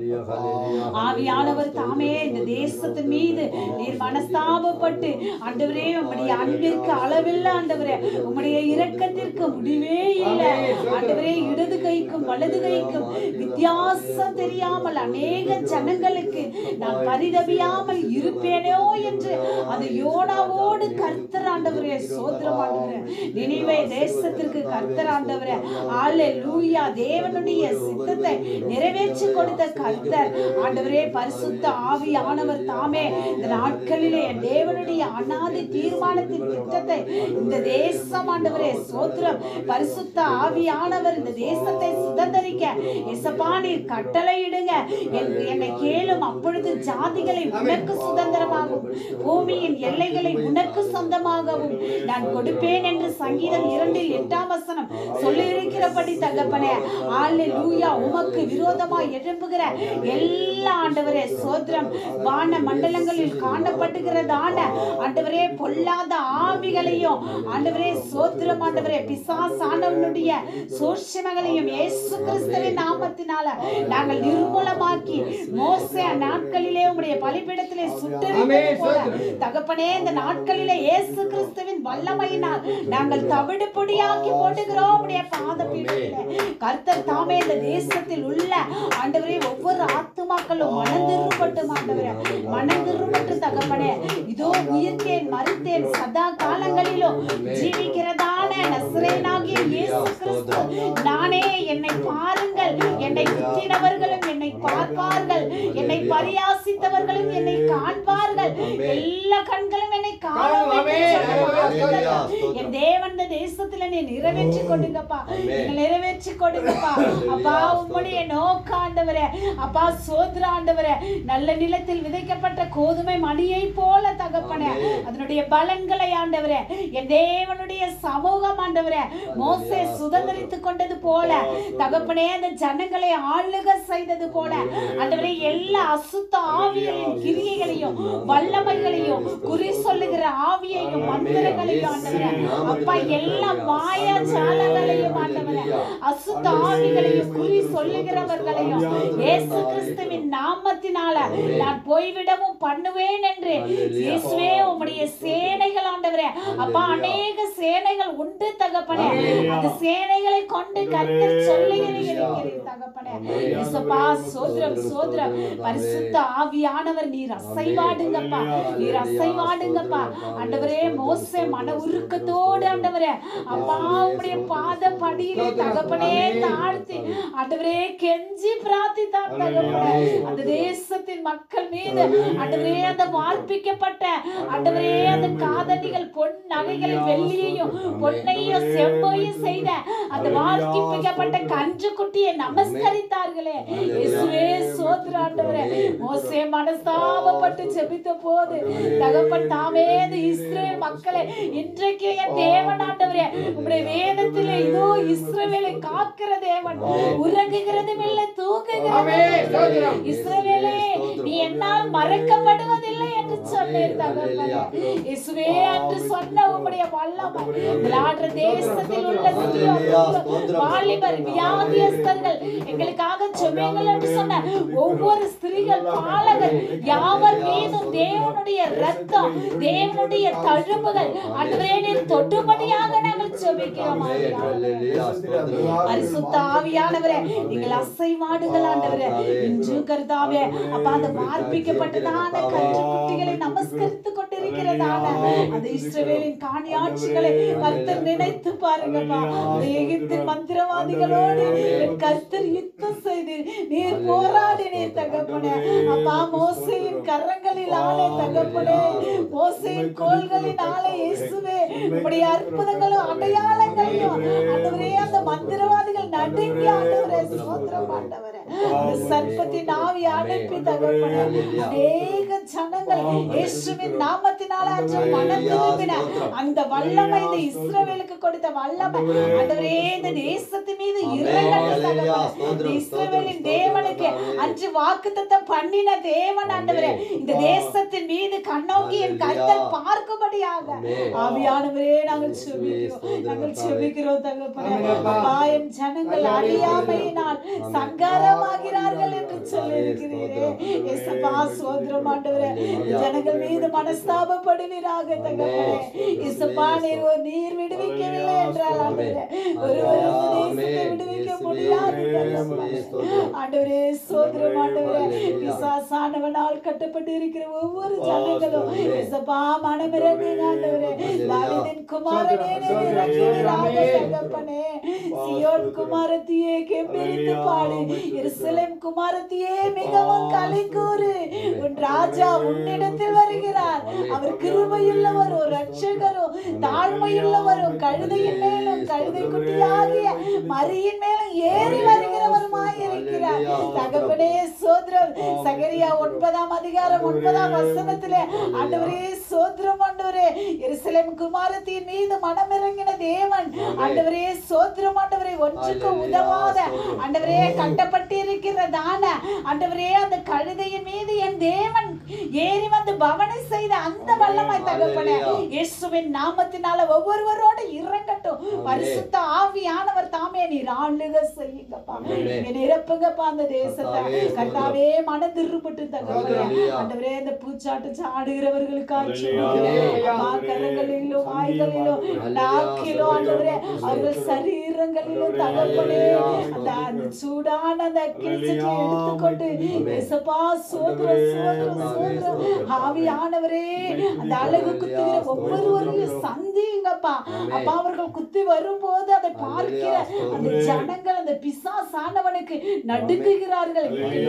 ஆவியானவர் தாமே இந்த தேசத்தின் மீது நீர் மனஸ்தாபப்பட்டு ஆண்டவரே உம்முடைய அன்பிற்கு அளவில்லை ஆண்டவரே உம்முடைய இரக்கத்திற்கு முடிவே இல்லை ஆண்டவரே இடது கைக்கும் வலது கைக்கும் வித்தியாசம் தெரியாமல் அநேக ஜனங்களுக்கு நான் பரிதபியாமல் இருப்பேனோ என்று அது யோனாவோடு கர்த்தர் ஆண்டவரே சோத்திரம் ஆண்டவரே நினைவே தேசத்திற்கு கர்த்தர் ஆண்டவரே ஆலே லூயா தேவனுடைய சித்தத்தை நிறைவேற்றி கொடுத்த கர்த்தர் ஆண்டவரே பரிசுத்த ஆவியானவர் தாமே இந்த நாட்களிலே என் தேவனுடைய அனாதி தீர்மானத்தின் திட்டத்தை இந்த தேசம் ஆண்டவரே சோத்திரம் பரிசுத்த ஆவியானவர் இந்த தேசத்தை சுத சுதந்தரிக்க இசப்பா நீர் கட்டளையிடுங்க என்- என்னை கேளும் அப்பொழுது ஜாதிகளை உனக்கு சுதந்திரமாகவும் பூமியின் எல்லைகளை உனக்கு சொந்தமாகவும் நான் கொடுப்பேன் என்று சங்கீதம் இரண்டில் எட்டாம் வசனம் சொல்லியிருக்கிறபடி தகப்பனே அல்லேலூயா உமக்கு விரோதமாய் எழும்புகிற எல்லா ஆண்டவரே சோத்திரம் வான மண்டலங்களில் காணப்படுகிறதான ஆண்டவரே பொல்லாத ஆவிகளையும் ஆண்டவரே சோத்திரம் ஆண்டவரே பிசாசானவனுடைய சூழ்ச்சிமங்களையும் இயேசு கிறிஸ்துவின் நாமத்தினால நாங்கள் நிர்மூலமாக்கி மோசே நாட்களிலே உம்முடைய பலிபீடத்திலே சுட்டெரிப்பது போல தகப்பனே இந்த நாட்களிலே இயேசு கிறிஸ்துவின் வல்லமையினால் நாங்கள் தவிடு பொடியாக்கி போட்டுகிறோம் உடைய பாதபீடத்திலே கர்த்தர் தாமே இந்த தேசத்தில் உள்ள ஆண்டவரே ஒவ்வொரு ஆத்துமாக்களும் மனந்திருப்பட்டும் ஆண்டவரே மனந்திருப்பட்டு தகப்பனே இதோ உயிர்த்தேன் மறுத்தேன் சதா காலங்களிலும் ஜீவிக்கிறதான நசரேனாகிய இயேசு கிறிஸ்து நானே என்னை பாருங்கள் என்னை குத்தினவர்களும் என்னை பார்ப்பார்கள் என்னை பரியாசித்தவர்களும் என்னை காண்பார்கள் எல்லா கண்களும் என்னை காணும் என்று சொன்ன வாக்குத்தத்தம். என் தேவன் இந்த தேசத்துல நீ நிறைவேற்றி கொடுங்கப்பா நீங்க நிறைவேற்றி கொடுங்கப்பா அப்பா உம்முடைய நோக்க ஆண்டவரே அப்பா சோதர ஆண்டவரே நல்ல நிலத்தில் விதைக்கப்பட்ட கோதுமை மணியை போல தகப்பனே அதனுடைய பலன்களை ஆண்டவரே என் தேவனுடைய சமூகம் ஆண்டவரே மோசே சுதந்திரித்துக் கொண்டது போல தகப்பனே அந்த ஜனங்களை ஆளுக செய்தது போல ஆண்டவரே எல்லா அசுத்த ஆவியலின் கிரியைகளையும் வல்லமைகளையும் குறி சொல்லுகிற ஆவியையும் மந்திரங்களையும் ஆண்டவரே அப்பா எல்லா மாயா ஜாலங்களையும் ஆண்டவரே அசுத்த ஆவிகளையும் குறி சொல்லுகிறவர்களையும் இயேசு கிறிஸ்துவின் நாமத்தினால நான் போய்விடவும் பண்ணுவேன் என்று இயேசுவே உம்முடைய சேனைகள் ஆண்டவரே அப்பா அநேக சேனைகள் உண்டு தகப்பனே அந்த சேனைகளை கொண்டு கர்த்தர் சொல்லுகிறீர்கள் தகப்பனே இயேசுப்பா சோத்ரம் சோத்ரம் பரிசுத்த ஆவியானவர் நீர் அசைவாடுங்கப்பா நீர் அசைவாடுங்கப்பா ஆண்டவரே மோசே மன உருக்கத்தோடு ஆண்டவரே அப்பா உம்முடைய பாத படியிலே தகப்பனே தாழ்த்தி ஆண்டவரே கெஞ்சி பிரார்த்தித்தார் தகப்பனே அந்த தேசத்தின் மக்கள் மீது ஆண்டவரே அந்த வார்ப்பிக்கப்பட்ட ஆண்டவரே அந்த காதணிகள் பொன் நகைகளை வெள்ளியையும் பொன்னையும் செம்பையும் செய்த அந்த வார்ப்பிக்கப்பட்ட கன்று குட்டியை நமஸ்கரித்தார்களே இயேசுவே சோத்திர ஆண்டவரே மோசே மனஸ்தாபப்பட்டு ஜெபித்த போது தகப்பன் தாமே இந்த இஸ்ரேல் மக்களை இன்றைக்கு என் தேவன் ஆண்டவரே உம்முடைய வேதத்திலே இதோ இஸ்ரவேலை காக்கிற தேவன் உறங்குகிறதும் இல்லை தூங்குகிறதும் இஸ்ரவேலே நீ என்னால் மறக்கப்படுவதில்லை என்று சொன்னேன் தகப்பனே இயேசுவே என்று சொன்ன உம்முடைய வல்லமை விளையாடுற தேசத்தில் உள்ள சிறியோர், வாலிபர் வியாதியஸ்தர்கள் எங்களுக்காக செவிங்கள் என்று சொன்ன ஒவ்வொரு ஸ்திரீகள் பாலகர் யாவர் மீதும் தேவனுடைய ரத்தம் தேவனுடைய தழும்புகள் அன்றைய நீர் தொட்டுபடியாக நாங்கள் செபிக்கிறோம் பரிசுத்த ஆவியானவரே நீங்கள் அசைவாடுகள் ஆண்டவரே இன்று கருதாவே அப்ப அந்த வார்ப்பிக்கப்பட்டதான கன்று குட்டிகளை நமஸ்கரித்து கொண்டிருக்கிறதான அந்த இஸ்ரவேலின் காணியாட்சிகளை கர்த்தர் நினைத்து பாருங்கப்பா அந்த எகிப்தின் மந்திரவாதிகளோடு என் கர்த்தர் யுத்தம் செய்து நீர் போராடி நீர் தகப்பனே அப்பா மோசையின் கரங்களில் ஆளே தகப்பனே மோசையின் கோல்களின் ஆளே இயேசுவே உம்முடைய அற்புதங்களும் அடையாளங்களையும் ஆண்டவரே அந்த மந்திரவாதிகள் நடுங்கி ஆண்டவரே சோத்திரம் ஆண்டவரே அந்த சர்ப்பத்தின் ஆவி அனுப்பி தகப்பனே அநேக ஜனங்கள் இயேசுவின் நாமத்தினால அன்று மனம் திரும்பின அந்த வல்லமை இந்த இஸ்ரவேலுக்கு கொடுத்த வல்லமை ஆண்டவரே இந்த தேசத்து மீது இறங்கட்டும் தகப்பனே இந்த இஸ்ரவேலின் தேவனுக்கு அன்று வாக்குத்தத்தம் பண்ணின தேவன் ஆண்டவரே இந்த தேசத்தின் மீது கண்ணோக்கி என் கர்த்தர் பார்க்கும்படியாக ஆவியானவரே நாங்கள் செபிக்கிறோம் நாங்கள் செபிக்கிறோம் தகப்பனே அப்பா என் ஜனங்கள் அறியாமையினால் சங்காரமாகிறார்கள் என்று சொல்லியிருக்கிறீரே இயேசுப்பா சோதரம் ஆண்டவரே ஜனங்கள் மீது மனஸ்தாபப்படுவீராக தகப்பனே இயேசுப்பா நீர் ஒரு நீர் விடுவிக்கவில்லை என்றால் ஆண்டவரே ஒருவரும் தேசத்தை விடுவிக்க முடியாது தகப்பனே. ஆண்டவரே சோதரம் ஆண்டவரே பிசாசானவனால் கட்டப்பட்டு இருக்கிற ஒவ்வொரு ஜனங்களும் இயேசுப்பா மனமிறங்குங்க ஆண்டவரே தாவீதின் குமாரனே நீர் இறங்குவீராக தகப்பனே சியோன் குமாரத்தியே கெம்பீரித்து பாடு எருசலேம் குமாரத்தியே மிகவும் களி கூறு உன் ராஜா உன்னிடத்தில் வருகிறார் அவர் கிருபையுள்ளவரும் ரட்சகரும் தாழ்மையுள்ளவரும் கழுதையின் மேலும் கழுதை குட்டியாகிய மரியின் மேலும் ஏறி வருகிறவருமாய் இருக்கிறார் தகப்பனே சோத்ரம் சகரியா ஒன்பதாம் அதிகாரம் ஒன்பதாம் வசனத்திலே ஆண்டவரே சோத்ரம் ஆண்டவரே எருசலேம் குமாரத்தின் மீது மனமிறங்கின தேவன் ஆண்டவரே சோத்ரம் ஆண்டவரே ஒன்றுக்கு உதவாத ஆண்டவரே கட்டப்பட்டிருக்கிறதான ஆண்டவரே அந்த கழுதையின் மீது என் தேவன் ஏறி வந்து பவனை செய்த அந்த வல்லமாய் தகப்பனே இயேசுவின் நாமத்தினால ஒவ்வொருவரோடு இறங்கட்டும் பரிசுத்த ஆவியானவர் தாமே நீர் ஆளுக செய்யுங்கப்பா நீங்க நிரப்புங்கப்பா அந்த தேசத்தை கர்த்தாவே மனம் திருப்பட்டு தகப்பனே ஆண்டவரே இந்த பூச்சாட்டு சாடுகிறவர்களுக்காக அப்பா கரங்களிலும் வாய்களிலும் நாக்கிலும் ஆண்டவரே அவர்கள் சரீரங்களிலும் தகப்பனே அந்த அந்த சூடான அந்த கிழிச்சத்தை எடுத்துக்கொண்டு ஏசப்பா சோதர சோதர சோதர ஆவியானவரே அந்த அழகு குத்துகிற ஒவ்வொருவரையும் சந்திங்கப்பா அப்பா அவர்கள் குத்தி வரும்போது அதை பார்க்கிற அந்த ஜனங்கள் அந்த பிசாசானவனுக்கு நடுங்குகிறார்கள்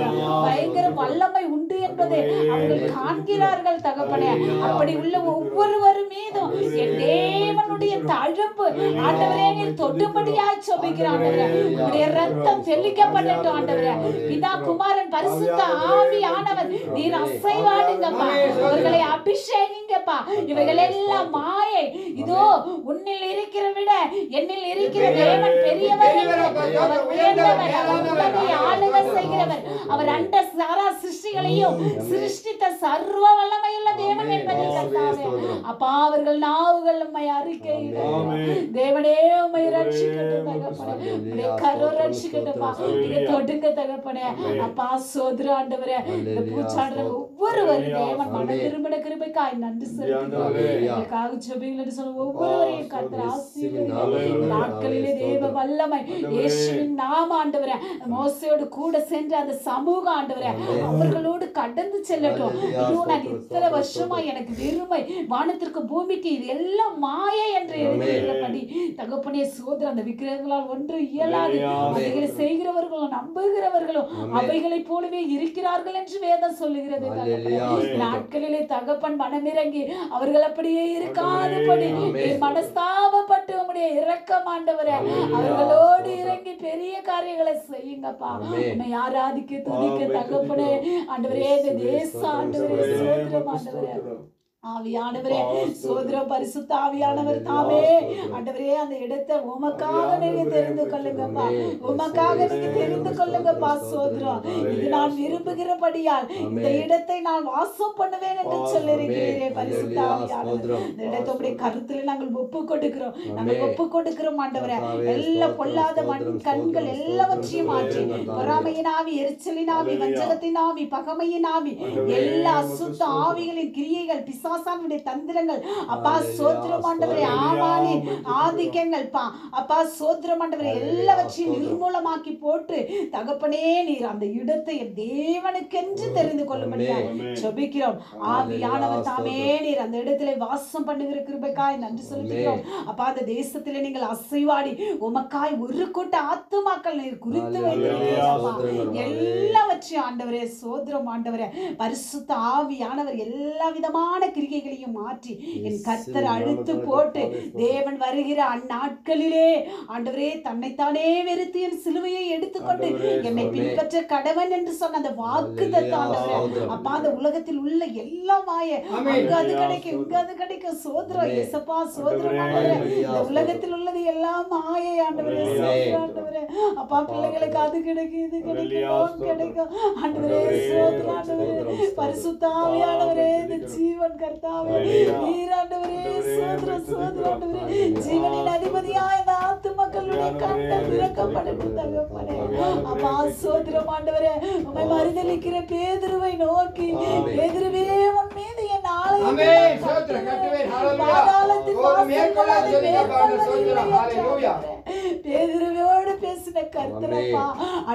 பயங்கர வல்லமை உண்டு என்பதை அவர்கள் காண்கிறார்கள் தகப்பனே அப்படி உள்ள ஒவ்வொருவரும் மீதும் என் தேவனுடைய தழும்பு ஆண்டவரே நீர் தொடும்படியாய் சொல்லுகிறார் ஆண்டவரே உடைய ரத்தம் தெளிக்கப்படட்டும் ஆண்டவரே பிதா குமாரன் பரிசுத்த ஆவி ஆனவர் நீர் அசைவாடுங்கப்பா இவர்களை அபிஷேகிங்கப்பா இவைகள் எல்லாம் மாயை இதோ உன்னில் இருக்கிற விட என்னில் இருக்கிற தேவன் பெரியவர் என்று அவர் உயர்ந்தவர் அவர் உலகை ஆளுக செய்கிறவர் அவர் அண்ட சாரா சிருஷ்டிகளையும் சிருஷ்டித்த சர்வ வல்லமையுள்ள தேவன் என்பதை கர்த்தாவே அப்பா அவர்கள் நாவுகள் உம்மை அறிக்கையிடும் தேவனே உம்மை ரட்சிக்கட்டும் தகப்பனே உம்முடைய கரோ ரட்சிக்கட்டும்ப்பா நீங்க தொடுங்க தகப்பனே அப்பா சோதர ஆண்டவரே இந்த பூச்சாடுற ஒவ்வொருவரும் தேவன் மன திரும்பின கிருபைக்காய் நன்றி செலுத்துகிறோம் எங்களுக்காக ஜெபிங்கள் சொல்ல ஒவ்வொருவரையும் கர்த்தர் ஆசீர்வதிங்க நாட்களிலே தேவ வல்லமை இயேசுவின் நாம ஆண்டவரே மோசையோடு கூட சென்ற அந்த சமூக ஆண்டவரே அவர்களோடு கடந்து செல்லட்டும் ஐயோ நான் இத்தனை வருஷமா எனக்கு வெறுமை வானத்திற்கு பூமிக்கு இது எல்லாம் மாயை என்று எழுதியிருக்கிறபடி தகப்பனே சோதர அந்த விக்கிரகங்களால் ஒன்று இயலாது அவைகளை செய்கிறவர்களும் நம்புகிறவர்களும் அவைகளைப் போலவே இருக்கிறார்கள் என்று வேதம் சொல்லுகிறது தகப்பனே. நாட்களிலே தகப்பன் மனமிறங்கி அவர்கள் அப்படியே இருக்காதபடி நீர் மனஸ்தாபப்பட்டு உம்முடைய இரக்கம் ஆண்டவரே அவர்களோடு இறங்கி பெரிய காரியங்களை செய்யுங்கப்பா உம்மை ஆராதிக்க துதிக்க தகப்பனே ஆண்டவரே இந்த தேச ஆண்டவரே சோதரம் ஆண்டவரே ஆவியானவரே சோதர பரிசுத்த ஆவியானவர் தாமே ஆண்டவரே அந்த இடத்தை உமக்காக நீங்க தெரிந்து கொள்ளுங்கப்பா உமக்காக நீங்க தெரிந்து கொள்ளுங்கப்பா சோதரம் இது நான் விரும்புகிறபடியால் இந்த இடத்தை நான் வாசம் பண்ணுவேன் என்று சொல்லிருக்கிறீரே பரிசுத்த ஆவியானவர் இந்த இடத்தை உடைய கருத்துல நாங்கள் ஒப்பு கொடுக்கிறோம் நாங்கள் ஒப்பு கொடுக்கிறோம் ஆண்டவரே எல்லா பொல்லாத மண் கண்கள் எல்லாவற்றையும் மாற்றி பொறாமையின் ஆவி எரிச்சலின் ஆவி வஞ்சகத்தின் ஆவி பகமையின் ஆவி எல்லா அசுத்த ஆவிகளின் கிரியைகள் பிசாசானுடைய தந்திரங்கள் அப்பா சோத்திரம் ஆண்டவரே ஆமானின் ஆதிக்கங்கள் பா அப்பா சோத்திரம் ஆண்டவரே எல்லாவற்றையும் நிர்மூலமாக்கி போட்டு தகப்பனே நீர் அந்த இடத்தை என் தேவனுக்கென்று தெரிந்து கொள்ளும்படியா ஜெபிக்கிறோம் ஆவியானவர் தாமே நீர் அந்த இடத்திலே வாசம் பண்ணுகிற கிருபைக்காய் நன்றி செலுத்துகிறோம் அப்பா அந்த தேசத்திலே நீங்கள் அசைவாடி உமக்காய் ஒரு கூட்ட ஆத்துமாக்கள் நீர் குறித்து வைத்திருக்கிறீரப்பா எல்லாவற்றையும் ஆண்டவரே சோதரம் ஆண்டவரே பரிசுத்த ஆவியானவர் எல்லா விதமான கிரிகைகளையும் மாற்றி என் கர்த்தர் அழுத்து போட்டு தேவன் வருகிற அந்நாட்களிலே ஆண்டவரே தன்னைத்தானே வெறுத்து என் சிலுவையை எடுத்துக்கொண்டு என்னை பின்பற்ற கடவன் என்று சொன்ன அந்த வாக்கு தத்த ஆண்டவரே அப்பா அந்த உலகத்தில் உள்ள எல்லா மாய அங்க அது கிடைக்கும் இங்க அது கிடைக்கும் சோதரம் எசப்பா சோதரம் ஆண்டவரே இந்த உலகத்தில் உள்ளது எல்லாம் மாயை ஆண்டவரே சோதரம் ஆண்டவரே அப்பா பிள்ளைகளுக்கு அது கிடைக்கும் இது கிடைக்கும் லோன் கிடைக்கும் ஆண்டவரே சோதரம் ஆண்டவரே பரிசுத்தாவியானவரே இந்த ஜீவன் கர்த்தாவே நீராண்டவரே சோதர சோதர ஆண்டவரே ஜீவனின் அதிபதியா இந்த ஆத்து மக்களுடைய கண்கள் திறக்கப்படட்டும் தகப்பனே அப்பா சோதரம் ஆண்டவரே உம்மை மறுதலிக்கிற பேதுருவை நோக்கி பேதுருவே உன் மீது என் ஆமென். சோத்திரம், கர்த்தரே, ஹalleluya. பாதாளத்தின் ஓ, மேற்கொள்ளாத வாசல்கள் அதை ஜெபிக்க பாருங்க, மேற்கொள்வதில்லை சோத்திரம், என்று ஹalleluya. ஆண்டவரே. பேதுருவோடு பேசின கர்த்தரப்பா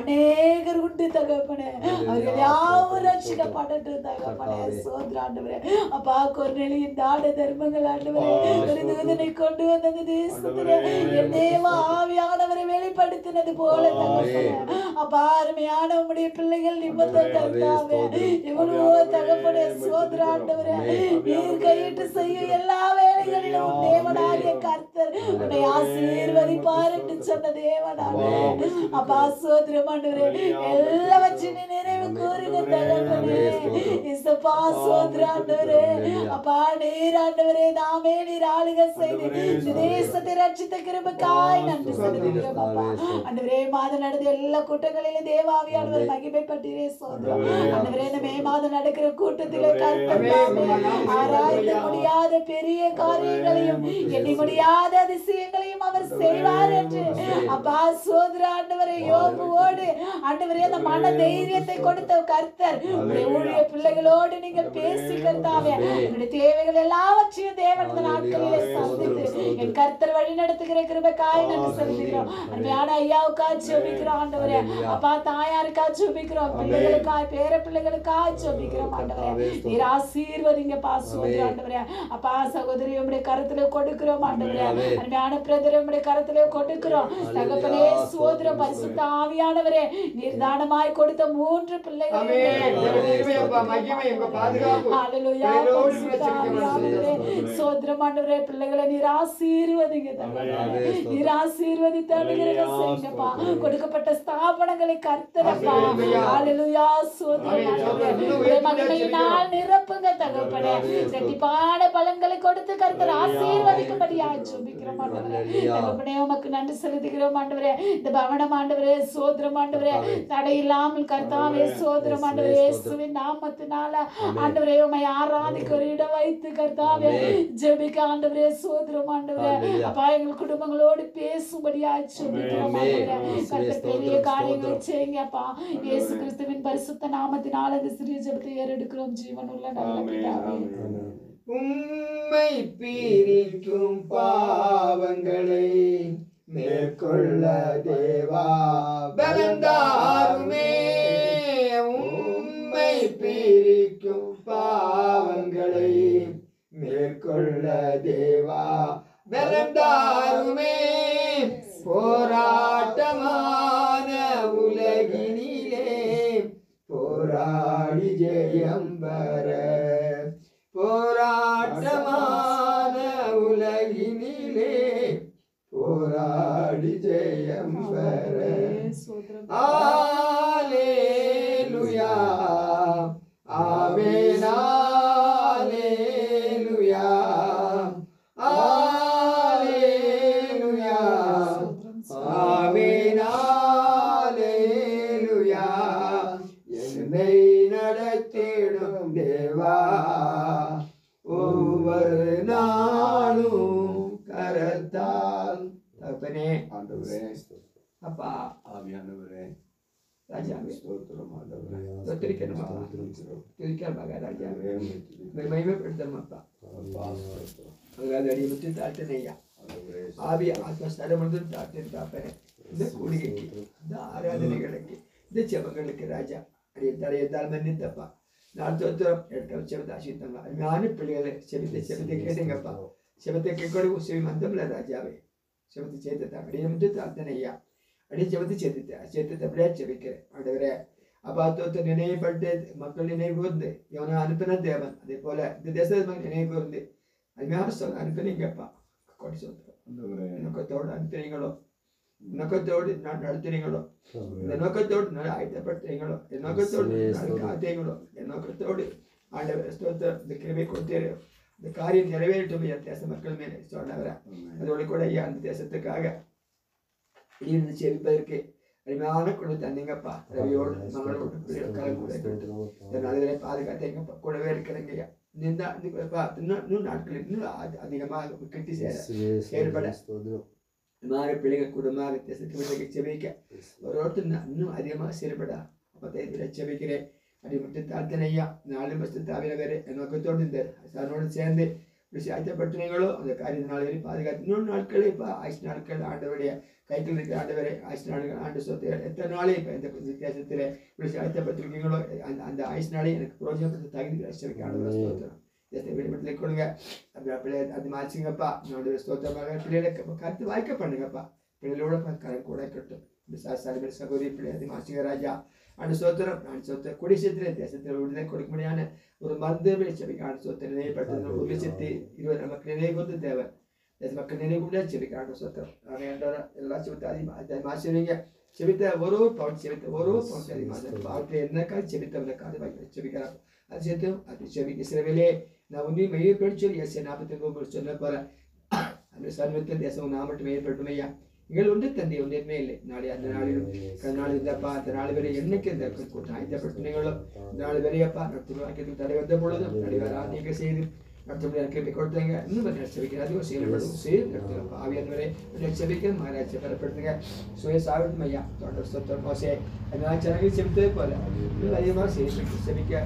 அநேகர் உண்டு தகப்பனே அவர்கள் யாவும் ரட்சிக்கப்படட்டும் தகப்பனே சோதர ஆண்டவரே அப்பா கொர்நெலியின் தான தர்மங்கள் ஆண்டவரே ஒரு தூதனை கொண்டு வந்த அந்த தேசத்திலே என் தேவ ஆவியானவரை வெளிப்படுத்த வெளிப்படுத்தினது போல தகப்பனே அப்பா அருமையான உம்முடைய பிள்ளைகள் நிபந்தம் கர்த்தாவே இவ்வளவோ தகப்பனே சோதர ஆண்டவரே நீர் கையிட்டு செய்யும் எல்லா வேலைகளிலும் தேவனாகிய கர்த்தர் உன்னை ஆசீர்வதிப்பார் என்று சொன்ன தேவனாவே அப்பா சோதரம் ஆண்டவரே எல்லாவற்றையும் நினைவு கூறுங்க தகப்பனே இசப்பா சோதர ஆண்டவரே அப்பா நீர் ஆண்டவரே நாமே நீர் ஆளுக செய்து இந்த தேசத்தை ரட்சித்த கிருபக்காய் நன்றி செலுத்துகிறோம் அப்பா ஆண்டவரே மாதம் நடந்த எல்லா கூட்டங்களிலும் தேவாவியானவர் மகிமைப்பட்டீரே சோதரம் ஆண்டவரே இந்த மே மாதம் நடக்கிற கூட்டத்திலே கர்த்தர் ஆராய்ந்து முடியாத பெரிய காரியங்களையும் எண்ணி முடியாத அதிசயங்களையும் அவர் செய்வார் என்று அப்பா சோதர ஆண்டவரை யோபுவோடு ஆண்டவரே அந்த மன தைரியத்தை கொடுத்த கர்த்தர் உடைய ஊழிய பிள்ளைகளோடு நீங்கள் பேசி கர்த்தாவே என்னுடைய தேவைகள் எல்லாவற்றையும் தேவன் இந்த நாட்களிலே சந்தித்து என் கர்த்தர் வழி நடத்துகிற கிருபைக்காய் நன்றி செலுத்துகிறோம் அருமையான ஐயாவுக்கா ஜெபிக்கிறோம் ஆண்டவரே அப்பா தாயாருக்கா ஜெபிக்கிறோம் பிள்ளைகளுக்காய் பேர பிள்ளைகளுக்காய் ஜெபிக்கிறோம் ஆண்டவரே நீர் ஆசீர்வதிங்க பாசுவது ஆண்டவரே அப்பா சகோதரி உம்முடைய கருத்துல கொடுக்கிறோம் ஆண்டவரே அருமையான பிரதர் உம்முடைய கருத்துல கொடுக்கிறோம் தகப்பனே சோதர பரிசுத்த ஆவியானவரே நீர் தானமாய் கொடுத்த மூன்று பிள்ளைகள் ஆமென். தேவனுடைய கிருபையப்பா, மகிமை, உங்க பாதுகாப்பு. ஹalleluya பிள்ளைகளோடு பரிசுத்த கூட ஆவியானவரே ஜெபிக்கிறோம். சோதரம் ஆண்டவரே பிள்ளைகளை நீர் ஆசீர்வதிங்க தகப்பனே. நீர் ஆசீர்வதித்து அனுகிரகம் செய்யுங்கப்பா கொடுக்கப்பட்ட ஸ்தாபனங்களை கர்த்தரப்பா ஹalleluya. ஹalleluya சோதரம் ஆமென். ஆண்டவரே இன்னும் உடைய உயர்த்தி மகிமையினால் நிரப்புங்க தகப்பனே ரெட்டிப்பான பலன்களை கொடுத்து கர்த்தர் ஆசீர்வதிக்கும்படியா ஜெபிக்கிறோம் ஆண்டவரே தகப்பனே உமக்கு நன்றி செலுத்துகிறோம் ஆண்டவரே இந்த பவனம் ஆண்டவரே சோதரம் ஆண்டவரே தடை இல்லாமல் கர்த்தாவே சோதரம் ஆண்டவரே இயேசுவின் நாமத்தினால ஆண்டவரே உமை ஆராதிக்க ஒரு இடம் வைத்து கர்த்தாவே ஜெபிக்க ஆண்டவரே சோதரம் ஆண்டவரே அப்பா எங்கள் குடும்பங்களோடு பேசும்படியா ஜெபிக்கிறோம் ஆண்டவரே கர்த்தர் பெரிய காரியங்களை செய்யுங்கப்பா இயேசு கிறிஸ்துவின் பரிசுத்த நாமத்தினால இந்த சிறிய ஜெபத்தை ஏறெடுக்கிறோம் ஜீவனுள்ள நல்ல பிதாவே உம்மை பிரிக்கும் பாவங்களை மேற்கொள்ள தேவா பலந்தாருமே உம்மை பிரிக்கும் பாவங்களை மேற்கொள்ள தேவா பலந்தாருமே போராட்டமான உலகினிலே போராடி ஜெயம் பெற போராட்டமான உலகினிலே போராடி ஜெயம் பெற ஆலேலுயா ஆமென் ஆலேலுயா ஆலேலுயா ஆமென் ஆலேலுயா என்னை நடத்திடும் தேவா ஒவ்வொரு நாளும் கரத்தால் தகப்பனே ஆண்டவரே அப்பா ஆவியானவரே ராஜாவே ஸ்தோத்திரம் ஆண்டவரே ஸ்தோத்திரிக்கணும் அப்பா துதிக்கிற ராஜாவே உம்மை மகிமைப்படுத்தணும் அப்பா அப்பா, ஸ்தோத்திரம். அதாவது அடிபட்டு தாழ்த்தனையா ஆண்டவரே, ஆவி ஆத்மஸ்தரம் வந்து தாழ்த்தின் காப்பேன் இந்த கூடிகைக்கு இந்த ஆராதனைகளுக்கு இந்த செவங்களுக்கு ராஜா அடைய தரையத்தால் மன்னித்தப்பா நான் தோத்திரம் எடுக்க செவத்தை ஆசித்தங்க அருமையான பிள்ளைகளை செவித்தை செவித்தை கேட்டுங்கப்பா செவத்தை கேட்கணும் செவி மந்தமில்ல ராஜாவே செவத்தை சேர்த்துட்டா அடியை மட்டும் தாழ்த்தனையா அடி செவத்தை சேர்த்துட்ட சேர்த்து அப்படியே செவிக்கிறேன் ஆண்டவரே அப்பா தோத்த நினைவுபட்டு மக்கள் நினைவு கூர்ந்து இவனை அனுப்பின தேவன் அதே போல இந்த தேச நினைவு கூர்ந்து அருமையான சொல் அனுப்பினீங்கப்பா கொடி சொல்றேன் ஆண்டவரே, நோக்கத்தோடு அனுப்பினீங்களோ நோக்கத்தோடு நான் நடத்துறீங்களோ இந்த நோக்கத்தோடு நான் ஆயத்தப்படுத்துறீங்களோ என் நோக்கத்தோடு நான் காத்தீங்களோ என் நோக்கத்தோடு ஆண்டவர் ஸ்தோத்திரம் இந்த கிருபை கொடுத்தீரோ இந்த காரியம் நிறைவேறட்டும் என் தேச மக்கள் மேலே சொன்னவர அதோடு கூட ஐயா அந்த தேசத்துக்காக இருந்து செவிப்பதற்கு அருமையான குழு தந்தீங்கப்பா ரவியோடு மகளோடு பிள்ளையோடு கலந்து இந்த நாளிலே பாதுகாத்தீங்கப்பா கூடவே இருக்கிறேங்க ஐயா இந்த இன்னும் இன்னும் நாட்கள் இன்னும் அதி- அதிகமாக கிட்டி சேர செயல்பட. மாற பிள்ளைகள் குடும்பமாக தேசத்துக்கு பிள்ளைக்கு செபிக்க ஒரு ஒருத்தர் நான் இன்னும் அதிகமாக செயல்படா அப்பத்தை இதில் செபிக்கிறேன் அப்படி மட்டும் தாழ்த்தனையா நாலு வருஷத்து தாவிர வேறு என் நோக்கத்தோடு இந்த சாரோடு சேர்ந்து இப்படி சாய்த்தப்பட்டீங்களோ அந்த காரியம் நாள் வரை பாதுகாத்து இன்னொரு நாட்களே இப்போ ஆயுஷ் நாட்கள் ஆண்டவருடைய கைத்தில் இருக்கிற ஆண்டவரை ஆயுஷ் நாடுகள் ஆண்டு சொத்து எத்தனை நாளே இப்போ இந்த இந்த தேசத்தில் இப்படி சாய்த்தப்பட்டிருக்கீங்களோ அந்த அந்த ஆயுஷ் நாளே எனக்கு பிரோஜனப்படுத்த தகுதி கிடைச்சிருக்கு ஆண்டவரை ஸ்தோத்திரம் தேசத்தை வெளிப்படலை கொடுங்க அப்படி அப்படியே அது மாச்சுங்கப்பா என்னோட ஸ்தோத்திரமாக பிள்ளைகளுக்கு கருத்து வாய்க்க பண்ணுங்கப்பா பிள்ளைகளோட கரம் கூட கட்டும் சாஸ்திர சகோதரி பிள்ளை அதிகமாக ராஜா ஆண்டு சோத்திரம் நான் சொத்த குடிசத்திலே தேசத்தில் விடுதலை கொடுக்கும்படியான ஒரு மருந்து செபிக்க ஆண்டு சொத்த நினைவுபடுத்த ஒரு லட்சத்தி இருபது நமக்கு நினைவு கொண்டு தேவை தேச மக்கள் நினைவு கூட செபிக்க ஆண்டு சொத்திரம் நாங்கள் என்ற எல்லா செபித்த அதிகமாக அதிகமாக ஆசிரியங்க செபித்த ஒரு பவுன் செபித்த ஒரு பவுன் அதிகமாக வாழ்க்கை என்னக்கா செபித்தவனுக்காக வாய்ப்பு செபிக்கிறார் அது சேர்த்து அது செபிக்க சிறவிலே நான் உன்னையும் மெய்யப்படி சொல்லி எஸ் நாற்பத்தி ஒன்பது சொன்ன போல அந்த சர்வத்தில் தேசம் நான் மட்டும் மெய்யப்பட்டும் ஐயா எங்கள் ஒன்று தந்தை ஒன்றுமே இல்லை நாளை அந்த நாளிலும் நாள் இருந்தப்பா அந்த நாலு பேரை என்னைக்கு இந்த கூட்டம் ஆயத்தப்படுத்தினீங்களோ இந்த நாலு பேரையப்பா நடத்தும் வாக்கியத்துக்கு தடை வந்த பொழுதும் நடிவரா நீங்க செய்து நடத்தும்படி கேட்டு கொடுத்தீங்க இன்னும் நடிச்சபிக்கிற அதிகம் செயல்படும் செய்து நடத்துகிறப்பா ஆவியானவரே நடிச்சபிக்க மகாராஜ்ய பெறப்படுத்துங்க சுய சாவிடும் ஐயா தொடர் சொத்தர் மோசே எல்லா ஜனங்களும் செபித்தது போல இன்னும் அதிகமாக செய்து செபிக்க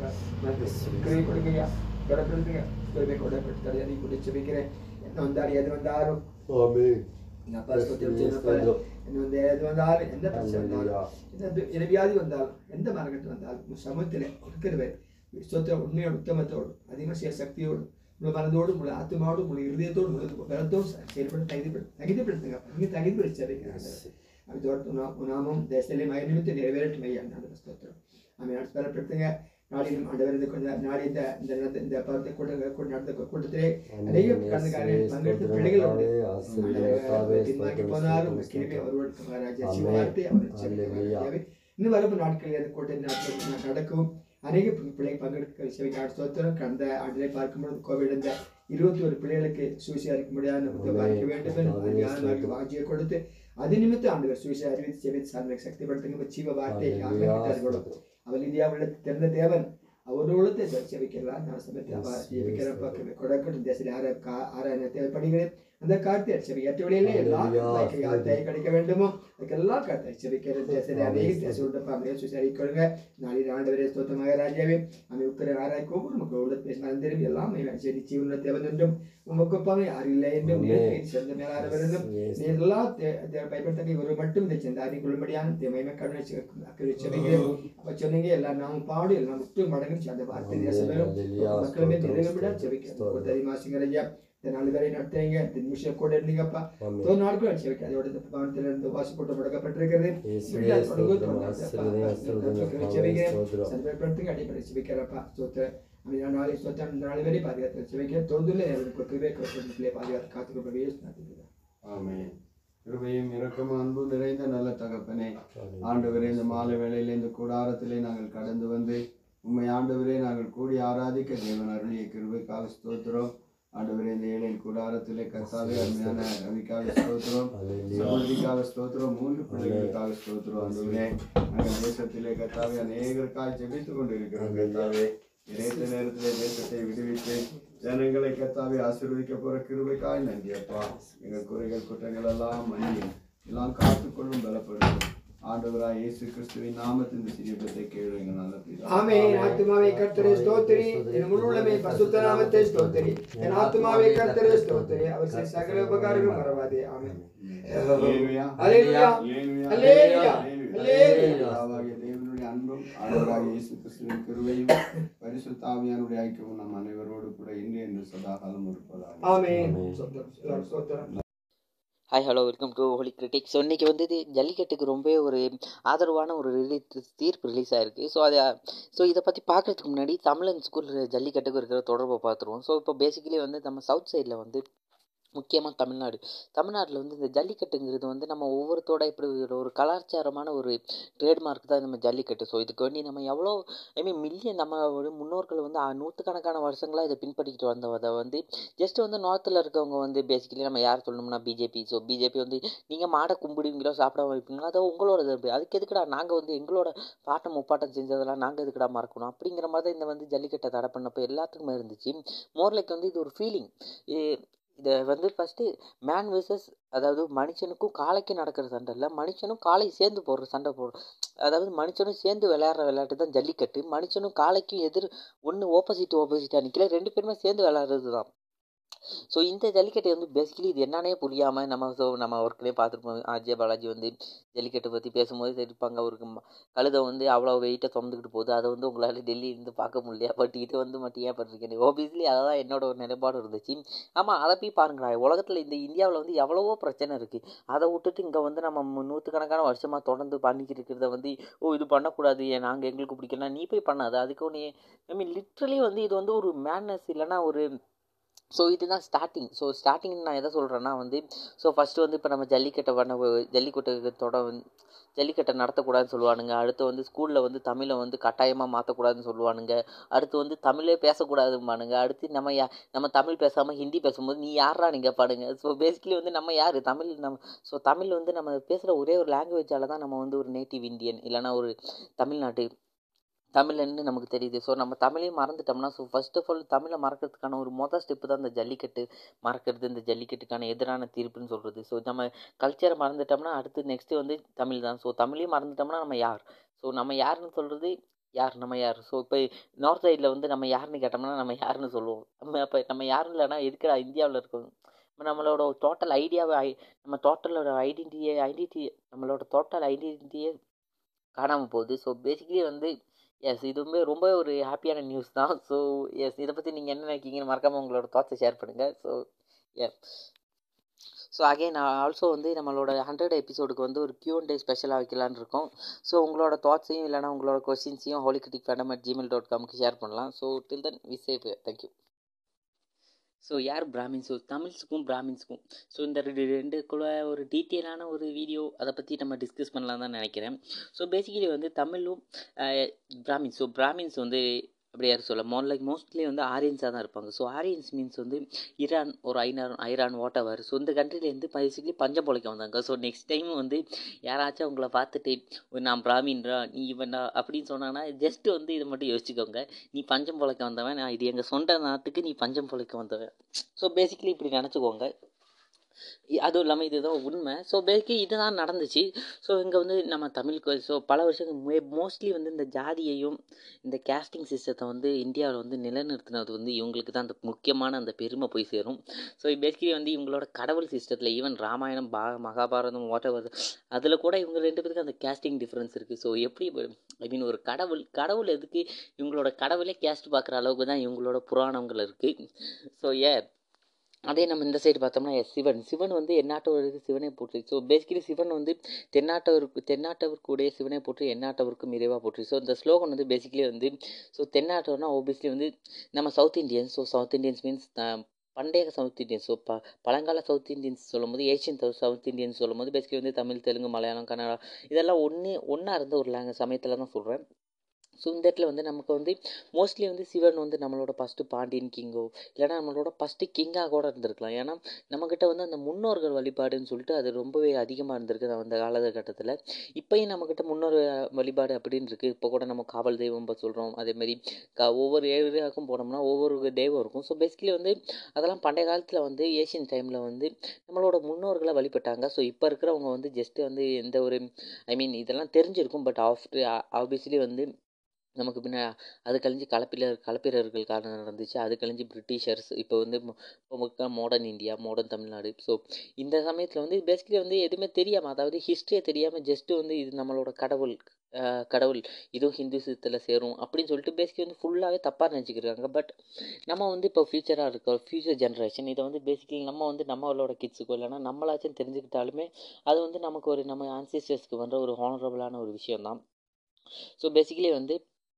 கிருபை கொடுங்க ஐயா பெறப்படுத்துங்க கிருபை கொடுப்பட்டு தடை அதிகம் கொண்டு செபிக்கிறேன் என்ன வந்தாலும் எது வந்தாலும் ஆமென் நான் பரிசுத்தம் செய்த போல என்ன வந்து எது வந்தாலும் எந்த பிரச்சனை வந்தாலும் எந்த எந்த வியாதி வந்தாலும் எந்த மரக்கட்டு வந்தாலும் உன் சமூகத்தில் கொடுக்கிறவர் சொத்தை உண்மையோடு உத்தமத்தோடு அதிகமாக செய்ய சக்தியோடு முழு மனதோடு முழு ஆத்மாவோடு முழு இருதயத்தோடு முழு பலத்தோடு செயல்பட தகுதிப்படு தகுதிப்படுத்துங்க நீங்கள் தகுதிப்படுத்தி சேவைக்கிறாங்க அதோடு நாமும் தேசத்திலே மய நிமித்தம் நிறைவேறட்டும் ஐயா அந்த ஸ்தோத்திரம் ஆமே அடுத்து பலப்படுத்துங்க நாடிலும் ஆண்டவர் இந்த கொஞ்சம் நாடி இந்த இந்த நடந்த- இந்த பருவத்தை கூட்ட கூட்ட நடந்த கூட்டத்திலே நிறைய கலந்துக்காரர்கள் பங்கெடுத்து பிள்ளைகள் உண்டு ஆண்டவரே, பின்வாங்கி போனாலும் உங்கள் கிருபை அவர்களுக்கு மகாராஜா சிவவார்த்தை அவர் செவிக்கிறார். இன்னும் வரப்பு நாட்களில் அந்த கூட்ட நாட்கள் நடக்கும் அநேக பி- பிள்ளைகள் பங்கெடுக்க செவிக்க ஸ்தோத்திரம் கடந்த ஆண்டிலே பார்க்கும்போது கோவிட் இந்த இருபத்தி ஒரு பிள்ளைகளுக்கு சூசி அறிக்க முடியாத பார்க்க வேண்டும் என்று அதிகாரமாக வாஞ்சியை கொடுத்து அது நிமித்தம் ஆண்டவர் சூசி அறிவித்து செவித்து சார்ந்த சக்திப்படுத்துங்க ஜீவ வார்த்தை யாரும் அவர் இந்தியாவில் திறந்த தேவன் அவரோடு செவிக்கிறார் நான் சமயத்தில் அவர் ஜெபிக்கிற பக்கம் கொடக்கட்டும் தேசத்தில் ஆர கா ஆராயண தேவைப்படுகிறேன் அந்த கார்த்தை செவி ஏற்ற வழியிலே எல்லா யார் தயை கிடைக்க வேண்டுமோ அதுக்கெல்லாம் கார்த்தை செவிக்கிற தேசத்தில் அநேக தேசம் உண்டப்பா மேல் சுசரிக்கொள்ளுங்க நாளில் ஆண்டவரே ஸ்தோத்த மகாராஜாவே அமை உக்கர ஆராய்க்கோ நமக்கு உள்ள பேச மறந்திரும் எல்லாம் செடி ஜீவன தேவன் என்றும் உமக்குப்பாவை யார் இல்லை என்றும் நீர் சிறந்த மேலானவர் என்றும் நீர் எல்லா பயன்படுத்த ஒரு மட்டும் இதை சென்று அறிக்கொள்ளும்படியான மகிமை கருணை அக்கறை செவிக்கிறேன் அப்ப சொன்னீங்க எல்லாம் நாம பாடு எல்லாம் விட்டு மடங்கு அந்த வார்த்தை தேசம் மக்களுமே நிறைவேற செவிக்கிறோம் தெரியுமாசிங்கரையா இந்த நாலு பேரை நடத்துறீங்க இந்த நிமிஷம் கூட இருந்தீங்கப்பா ஒரு நாள் கூட செவிக்க அதோட இந்த பவனத்தில் இருந்து வாசி போட்டு முடக்கப்பட்டிருக்கிறது செவிக்கிறேன் அடிப்படை செவிக்கிறப்பா சொத்து அந்த நாளை சொத்து அந்த நாலு பேரை பாதுகாத்து செவிக்க தொழுதுல எனக்கு கிருபை பிள்ளை பாதுகாத்து காத்துக்கொண்டு ஆமென் கிருபையும் இரக்கம் அன்பு நிறைந்த நல்ல தகப்பனே ஆண்டவரே இந்த மாலை வேளையிலே இந்த கூடாரத்திலே நாங்கள் கடந்து வந்து உண்மை ஆண்டவரே நாங்கள் கூடி ஆராதிக்க தேவன் அருளிய கிருபைக்காக ஸ்தோத்திரம் ஆண்டவரே இந்த ஏழையின் கூடாரத்திலே கர்த்தாவே அருமையான ரவிக்காக ஸ்தோத்திரம் சகோதரிக்காக ஸ்தோத்திரம் மூன்று பிள்ளைகளுக்காக ஸ்தோத்திரம் ஆண்டவரே நாங்கள் தேசத்திலே கர்த்தாவே அநேகருக்காக ஜெபித்துக் கொண்டு இருக்கிறோம் கர்த்தாவே இறைத்த நேரத்திலே தேசத்தை விடுவித்து ஜனங்களை கர்த்தாவே ஆசீர்வதிக்க போற கிருபைக்காய் நன்றி அப்பா எங்கள் குறைகள் குற்றங்கள் எல்லாம் மன்னியும் எல்லாம் காத்துக்கொள்ளும் பலப்படுத்தும் ஆண்டவராய் இயேசு கிறிஸ்துவின் நாமத்தின் இந்த சிறிய பத்தை கேளு எங்க நல்ல பிதாவே. ஆமென் ஆத்துமாவே கர்த்தரே ஸ்தோத்திரி என் முழுமே பசுத்த நாமத்தை ஸ்தோத்திரி என் ஆத்துமாவே கர்த்தரே ஸ்தோத்திரி அவர் செய்த சகல உபகாரங்களும் மறவாதே ஆமென் அல்லேலூயா. அல்லேலூயா. அல்லேலூயா. அல்லேலூயா. அல்லேலூயா. பிதாவாகிய தேவனுடைய அன்பும் ஆண்டவராகிய இயேசு கிறிஸ்துவின் கிருபையும் பரிசுத்த ஆவியானுடைய ஐக்கியமும் நம் அனைவரோடு கூட இன்று என்று சதாகாலம் இருப்பதாக ஆமென் ஸ்தோத்திரம் ஸ்தோத்திரம் hi hello welcome to Holy Critic so இன்றைக்கி வந்து இது ஜல்லிக்கட்டுக்கு ரொம்பவே ஒரு ஆதரவான ஒரு ரிலீஸ் தீர்ப்பு ரிலீஸ் ஆயிருக்கு ஸோ அதை ஸோ இதை பற்றி பார்க்குறதுக்கு முன்னாடி தமிழன் ஸ்கூல் ஜல்லிக்கட்டுக்கு இருக்கிற தொடர்பை பார்த்துருவோம் ஸோ இப்போ பேசிக்கலி வந்து நம்ம சவுத் சைடில் வந்து முக்கியமாக தமிழ்நாடு தமிழ்நாட்டில் வந்து இந்த ஜல்லிக்கட்டுங்கிறது வந்து நம்ம ஒவ்வொருத்தோட இப்படி ஒரு ஒரு கலாச்சாரமான ஒரு ட்ரேட்மார்க் தான் நம்ம ஜல்லிக்கட்டு ஸோ இதுக்கு வேண்டி நம்ம எவ்வளோ ஐ மீன் மில்லியன் நம்ம ஒரு முன்னோர்கள் வந்து ஆ- நூற்றுக்கணக்கான வருஷங்களாக இதை பின்பற்றிக்கிட்டு வந்ததை வந்து ஜஸ்ட் வந்து நார்த்தில் இருக்கவங்க வந்து பேசிக்கலி நம்ம யார் சொல்லணும்னா பிஜேபி ஸோ பிஜேபி வந்து நீங்கள் மாடை கும்பிடுவீங்களோ சாப்பிட வைப்பீங்களோ அது உங்களோட இது அதுக்கு எதுக்குடா நாங்கள் வந்து எங்களோட பாட்டம் முப்பாட்டம் செஞ்சதெல்லாம் நாங்கள் எதுக்குடா மறக்கணும் அப்படிங்கிற மாதிரி தான் இந்த வந்து ஜல்லிக்கட்டை தடை பண்ணப்போ எல்லாத்துக்குமே இருந்துச்சு மோர்லைக்கு வந்து இது ஒரு ஃபீலிங் இதை வந்து ஃபஸ்ட்டு மேன் vs அதாவது மனுஷனுக்கும் காளைக்கும் நடக்கிற சண்டை இல்லை மனுஷனும் காளை சேர்ந்து போடுற சண்டை போடுற அதாவது மனுஷனும் சேர்ந்து விளையாடுற விளையாட்டு தான் ஜல்லிக்கட்டு மனுஷனும் காளைக்கும் எதிர் ஒன்று ஆப்போசிட் ஆப்போசிட்டாக நிற்கல ரெண்டு பேருமே சேர்ந்து விளையாடுறது தான் ஸோ இந்த ஜல்லிக்கட்டு வந்து பேசிக்கலி இது என்னன்னே புரியாமல் நம்ம ஸோ நம்ம ஒர்க்லேயே பார்த்துருப்போம் அஜய் பாலாஜி வந்து ஜல்லிக்கட்டு பற்றி பேசும்போது தெரிப்பாங்க அவருக்கு ம- கழுதை வந்து அவ்வளோ வெயிட்டை சுமந்துக்கிட்டு போகுது அதை வந்து உங்களால் டெல்லியிலேருந்து பார்க்க முடியல பட் இது வந்து மட்டும் ஏன் பண்ணிருக்கேன் ஓபியஸ்லி அதான் என்னோட ஒரு நிலைப்பாடு இருந்துச்சு ஆமாம் அதை போய் பாருங்களா உலகத்தில் இந்த இந்தியாவில் வந்து எவ்வளவோ பிரச்சனை இருக்குது அதை விட்டுட்டு இங்கே வந்து நம்ம மு- நூற்றுக்கணக்கான வருஷமாக தொடர்ந்து பண்ணிக்கிட்டு இருக்கிறத வந்து ஓ இது பண்ணக்கூடாது ஏன் நாங்கள் எங்களுக்கு பிடிக்கலனா நீ போய் பண்ணாத அதுக்கு ஒன்று ஐ மீன் லிட்ரலி வந்து இது வந்து ஒரு மேட்னஸ் இல்லைன்னா ஒரு ஸோ இதுதான் ஸ்டார்டிங் ஸோ ஸ்டார்டிங் நான் எதை சொல்கிறேன்னா வந்து ஸோ ஃபஸ்ட்டு வந்து இப்போ நம்ம ஜல்லிக்கட்டை பண்ண ஜல்லிக்கட்டு தொட வந்து ஜல்லிக்கட்டை நடத்தக்கூடாதுன்னு சொல்லுவானுங்க அடுத்து வந்து ஸ்கூலில் வந்து தமிழை வந்து கட்டாயமாக மாற்றக்கூடாதுன்னு சொல்லுவானுங்க அடுத்து வந்து தமிழே பேசக்கூடாதும்பானுங்க அடுத்து நம்ம யா நம்ம தமிழ் பேசாமல் ஹிந்தி பேசும்போது நீ யாரா நீங்கள் பாடுங்க ஸோ பேசிக்கலி வந்து நம்ம யார் தமிழ் நம்ம ஸோ தமிழ் வந்து நம்ம பேசுகிற ஒரே ஒரு லாங்குவேஜால் தான் நம்ம வந்து ஒரு நேட்டிவ் இந்தியன் இல்லைன்னா ஒரு தமிழ்நாட்டு தமிழ்ன்னு நமக்கு தெரியுது ஸோ நம்ம தமிழையும் மறந்துட்டோம்னா ஸோ ஃபர்ஸ்ட் ஆஃப் ஆல் தமிழை மறக்கிறதுக்கான ஒரு மொதல் ஸ்டெப்பு தான் இந்த ஜல்லிக்கட்டு மறக்கிறது இந்த ஜல்லிக்கட்டுக்கான எதிரான தீர்ப்புன்னு சொல்கிறது ஸோ நம்ம கல்ச்சரை மறந்துட்டோம்னா அடுத்து நெக்ஸ்ட்டு வந்து தமிழ் தான் ஸோ தமிழையும் மறந்துட்டோம்னா நம்ம யார் ஸோ நம்ம யாருன்னு சொல்கிறது யார் நம்ம யார் ஸோ இப்போ நார்த் சைடில் வந்து நம்ம யாருன்னு கேட்டோம்னா நம்ம யாருன்னு சொல்லுவோம் நம்ம அப்போ நம்ம யாரும் இல்லைன்னா எதுக்குடா இந்தியாவில் இருக்கோம் நம்ம நம்மளோட டோட்டல் ஐடியாவை ஐ நம்ம டோட்டலோட ஐடென்டிட்டியை ஐடென்டிட்டி நம்மளோட டோட்டல் ஐடென்டிட்டியே காணாமல் போகுது ஸோ பேசிக்கலி வந்து எஸ் இது வந்து ரொம்ப ஒரு ஹாப்பியான நியூஸ் தான் ஸோ எஸ் இதை பற்றி நீங்கள் என்ன நினைக்கிங்கன்னு மறக்காமல் உங்களோட தாட்ஸை ஷேர் பண்ணுங்கள் so uh so again also வந்து நம்மளோட ஹண்ட்ரட் எபிசோடுக்கு வந்து ஒரு கியூ அண்ட் டே ஸ்பெஷலாக வைக்கலான்னு இருக்கோம் ஸோ உங்களோட தாட்ஸையும் இல்லைனா உங்களோட கொஸ்டின்ஸையும் Holy Critic fandom at Gmail dot காம்க்கு ஷேர் பண்ணலாம் so till then we safe thank you so யார் பிராமின்ஸ் ஸோ தமிழ்ஸுக்கும் பிராமின்ஸுக்கும் ஸோ இந்த ரெண்டு ரெண்டுக்குள்ள ஒரு டீட்டெயிலான ஒரு வீடியோ அதை பற்றி நம்ம டிஸ்கஸ் பண்ணலாம் தான் நினைக்கிறேன் ஸோ பேசிக்கலி வந்து தமிழும் பிராமின்ஸ் ஸோ பிராமின்ஸ் வந்து அப்படி யாரும் சொல்ல மோர் லைக் மோஸ்ட்லி வந்து ஆரியன்ஸாக தான் இருப்பாங்க ஸோ ஆரியன்ஸ் மீன்ஸ் வந்து ஈரான் ஒரு ஐநான் ஐரான் வாட்டவர் ஸோ இந்த கண்ட்ரிலேருந்து பேசிக்கலி பஞ்சம் பொழைக்க வந்தாங்க ஸோ நெக்ஸ்ட் டைம் வந்து யாராச்சும் அவங்கள பார்த்துட்டு "ஓ, நான் பிராமின்ரா நீ இவன்டா அப்படின்னு சொன்னாங்கன்னா ஜஸ்ட் வந்து இதை மட்டும் யோசிச்சுக்கோங்க நீ பஞ்சம் பொழைக்க வந்தவன் நான் இது எங்கள் சொந்த நாட்டுக்கு நீ பஞ்சம் பொழைக்க வந்தவன் ஸோ பேசிக்கலி இப்படி நினச்சிக்கோங்க இ- அதுவும் இல்லாமல் இதுதான் உண்மை ஸோ பேசிக்கலி இதுதான் நடந்துச்சு ஸோ இங்கே வந்து நம்ம தமிழுக்கு ஸோ பல வருஷங்கள் மோஸ்ட்லி வந்து இந்த ஜாதியையும் இந்த கேஸ்டிங் சிஸ்டத்தை வந்து இந்தியாவில் வந்து நிலைநிறுத்தினது வந்து இவங்களுக்கு தான் அந்த முக்கியமான அந்த பெருமை போய் சேரும் ஸோ பேசிக்கலி வந்து இவங்களோட கடவுள் சிஸ்டத்தில் ஈவன் ராமாயணம் பா மகாபாரதம் வாட்டவர் அதில் கூட இவங்க ரெண்டு பேருக்கு அந்த கேஸ்டிங் டிஃப்ரென்ஸ் இருக்குது ஸோ எப்படி ஐ மீன் ஒரு கடவுள் கடவுள் எதுக்கு இவங்களோட கடவுளே கேஸ்ட் பார்க்குற அளவுக்கு தான் இவங்களோட புராணங்கள் இருக்குது ஸோ ஏ அதே நம்ம இந்த சைடு பார்த்தோம்னா எஸ் சிவன் சிவன் வந்து எந்நாட்டவருக்கு சிவனை போற்றி ஸோ பேசிக்கலி சிவன் வந்து தென்னாட்டவருக்கு தென்னாட்டவருக்குடைய சிவனை போற்றி எந்நாட்டவருக்கும் இறைவாக போற்றி ஸோ இந்த ஸ்லோகன் வந்து பேசிக்கலி வந்து ஸோ தென்னாட்டவர்னா ஓபியஸ்லி வந்து நம்ம South Indians so South Indians means பண்டைய சவுத் இந்தியன்ஸ் ஸோ ப பழங்கால சவுத் இந்தியன்ஸ் சொல்லும்போது ஏஷியன் சவுத் இந்தியன்ஸ் சொல்லும்போது பேசிக்கலி வந்து தமிழ் தெலுங்கு மலையாளம் கன்னடா இதெல்லாம் ஒன்று ஒன்றா இருந்த ஒரு லாங்குவேஜ் சமயத்தில் தான் சொல்கிறேன் ஸோ இந்த இடத்துல வந்து நமக்கு வந்து மோஸ்ட்லி வந்து சிவன் வந்து நம்மளோட ஃபஸ்ட்டு பாண்டியன் கிங்கோ இல்லைனா நம்மளோட ஃபஸ்ட்டு கிங்காக கூட இருந்திருக்கலாம் ஏன்னா நம்மக்கிட்ட வந்து அந்த முன்னோர்கள் வழிபாடுன்னு சொல்லிட்டு அது ரொம்பவே அதிகமாக இருந்திருக்கு அந்த காலகட்டத்தில் இப்போயும் நம்மக்கிட்ட முன்னோர் வழிபாடு அப்படின்னு இருக்குது இப்போ கூட நம்ம காவல் தெய்வம் இப்போ சொல்கிறோம் அதேமாரி க ஒவ்வொரு ஏரியாவுக்கும் போனோம்னா ஒவ்வொரு தெய்வம் இருக்கும் ஸோ பேசிக்கலி வந்து அதெல்லாம் பண்டைய காலத்தில் வந்து ஏஷியன் டைமில் வந்து நம்மளோட முன்னோர்களை வழிபட்டாங்க ஸோ இப்போ இருக்கிறவங்க வந்து ஜஸ்ட்டு வந்து எந்த ஒரு ஐ மீன் இதெல்லாம் தெரிஞ்சிருக்கும் பட் ஆஃப்டர் ஆப்வியஸ்லி வந்து நமக்கு பின்ன அது கழிஞ்சு கலப்பிலர் கலப்பிரர்கள் காலம் நடந்துச்சு அது கழிஞ்சு பிரிட்டிஷர்ஸ் இப்போ வந்து இப்போ modern India modern Tamil Nadu so இந்த சமயத்தில் வந்து பேசிக்கலி வந்து எதுவுமே தெரியாமல் அதாவது ஹிஸ்ட்ரியே தெரியாமல் ஜஸ்ட்டு வந்து இது நம்மளோட கடவுள் அஹ், கடவுள் இதுவும் ஹிந்துசத்தில் சேரும் அப்படின்னு சொல்லிட்டு பேசிக்கலி வந்து ஃபுல்லாகவே தப்பாக நினச்சிக்கிறாங்க பட் நம்ம வந்து இப்போ ஃபியூச்சராக இருக்க ஃபியூச்சர் ஜென்ரேஷன் இதை வந்து பேசிக்கலி நம்ம வந்து நம்மளோட கிட்ஸுக்கோ இல்லைனா நம்மளாச்சும் தெரிஞ்சுக்கிட்டாலுமே அது வந்து நமக்கு ஒரு நம்ம ஆன்சிஸ்டர்ஸ்க்கு வந்து ஒரு ஹானரபுளான ஒரு விஷயம் தான் ஸோ பேசிக்கலி வந்து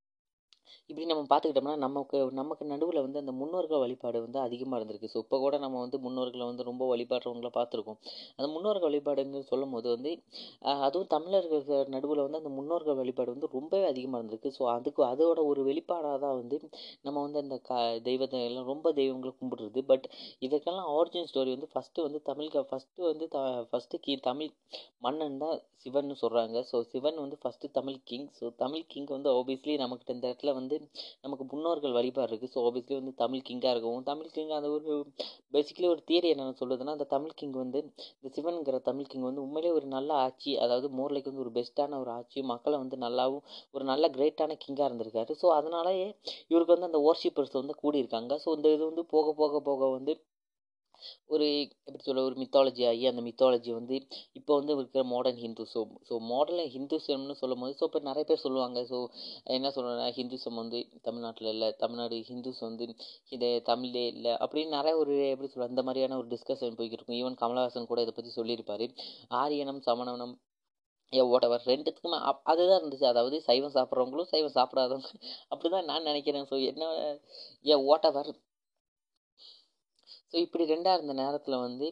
இப்படி நம்ம பார்த்துக்கிட்டோம்னா நமக்கு நமக்கு நடுவில் வந்து அந்த முன்னோர்கள் வழிபாடு வந்து அதிகமாக இருந்திருக்கு ஸோ இப்போ கூட நம்ம வந்து முன்னோர்களை வந்து ரொம்ப வழிபாடுறவங்கள பார்த்துருக்கோம் அந்த முன்னோர்கள் வழிபாடுன்னு சொல்லும் போது வந்து ஆஹ், அதுவும் தமிழர்கள் நடுவில் வந்து அந்த முன்னோர்கள் வழிபாடு வந்து ரொம்பவே அதிகமாக இருந்திருக்கு ஸோ அதுக்கு அதோட ஒரு வெளிப்பாடாக தான் வந்து நம்ம வந்து அந்த க தெய்வத்தை எல்லாம் ரொம்ப தெய்வங்களை கும்பிடுறது பட் இதுக்கெல்லாம் ஆரிஜின் ஸ்டோரி வந்து ஃபஸ்ட்டு வந்து தமிழ்க ஃபஸ்ட்டு வந்து த ஃபஸ்ட்டு கி தமிழ் மன்னன் தான் சிவன் சொல்கிறாங்க ஸோ சிவன் வந்து first Tamil king so Tamil king வந்து ஆப்வியஸ்லி நமக்கு இந்த இடத்துல வந்து நமக்கு முன்னோர்கள் வழிபாடு இருக்குது ஸோ ஆப்வியஸ்லி வந்து தமிழ் கிங்காக இருக்கும் தமிழ் கிங் அந்த ஒரு பேசிக்கலி ஒரு தியரி என்ன சொல்லுதுன்னா அந்த தமிழ் கிங் வந்து இந்த சிவன்கிற தமிழ் கிங் வந்து உண்மையிலே ஒரு நல்ல ஆட்சி அதாவது மோர்லைக்கு வந்து ஒரு பெஸ்ட்டான ஒரு ஆட்சி மக்களை வந்து நல்லாவும் ஒரு நல்ல கிரேட்டான கிங்காக இருந்திருக்காரு ஸோ அதனாலேயே இவருக்கு வந்து அந்த ஓர்ஷிப்பர்ஸ் வந்து கூடியிருக்காங்க ஸோ இந்த இது வந்து போக போக போக வந்து ஒரு எப்படி சொல்ல ஒரு மித்தாலஜி ஆகி அந்த மித்தாலஜி வந்து இப்போ வந்து இருக்கிற modern Hindu so so modern ஹிந்துசம்னு சொல்லும் போது ஸோ இப்போ நிறைய பேர் சொல்லுவாங்க ஸோ என்ன சொல்கிறேன்னா ஹிந்துசம் வந்து தமிழ்நாட்டில் இல்லை தமிழ்நாடு ஹிந்துஸ் வந்து இது தமிழ்லே இல்லை அப்படின்னு நிறைய ஒரு எப்படி சொல்ல இந்த மாதிரியான ஒரு டிஸ்கஷன் போய்கிட்டு இருக்கும் ஈவன் கமலஹாசன் கூட இதை பற்றி சொல்லியிருப்பாரு ஆரியனம் சமணனம் ஏ ஓட்டவர் ரெண்டுத்துக்குமே அப் அதுதான் இருந்துச்சு அதாவது சைவம் சாப்பிட்றவங்களும் சைவம் சாப்பிடாதவங்க அப்படி தான் நான் நினைக்கிறேன் ஸோ என்ன ஏ ஓட்டவர் ஸோ இப்படி ரெண்டாக இருந்த நேரத்தில் வந்து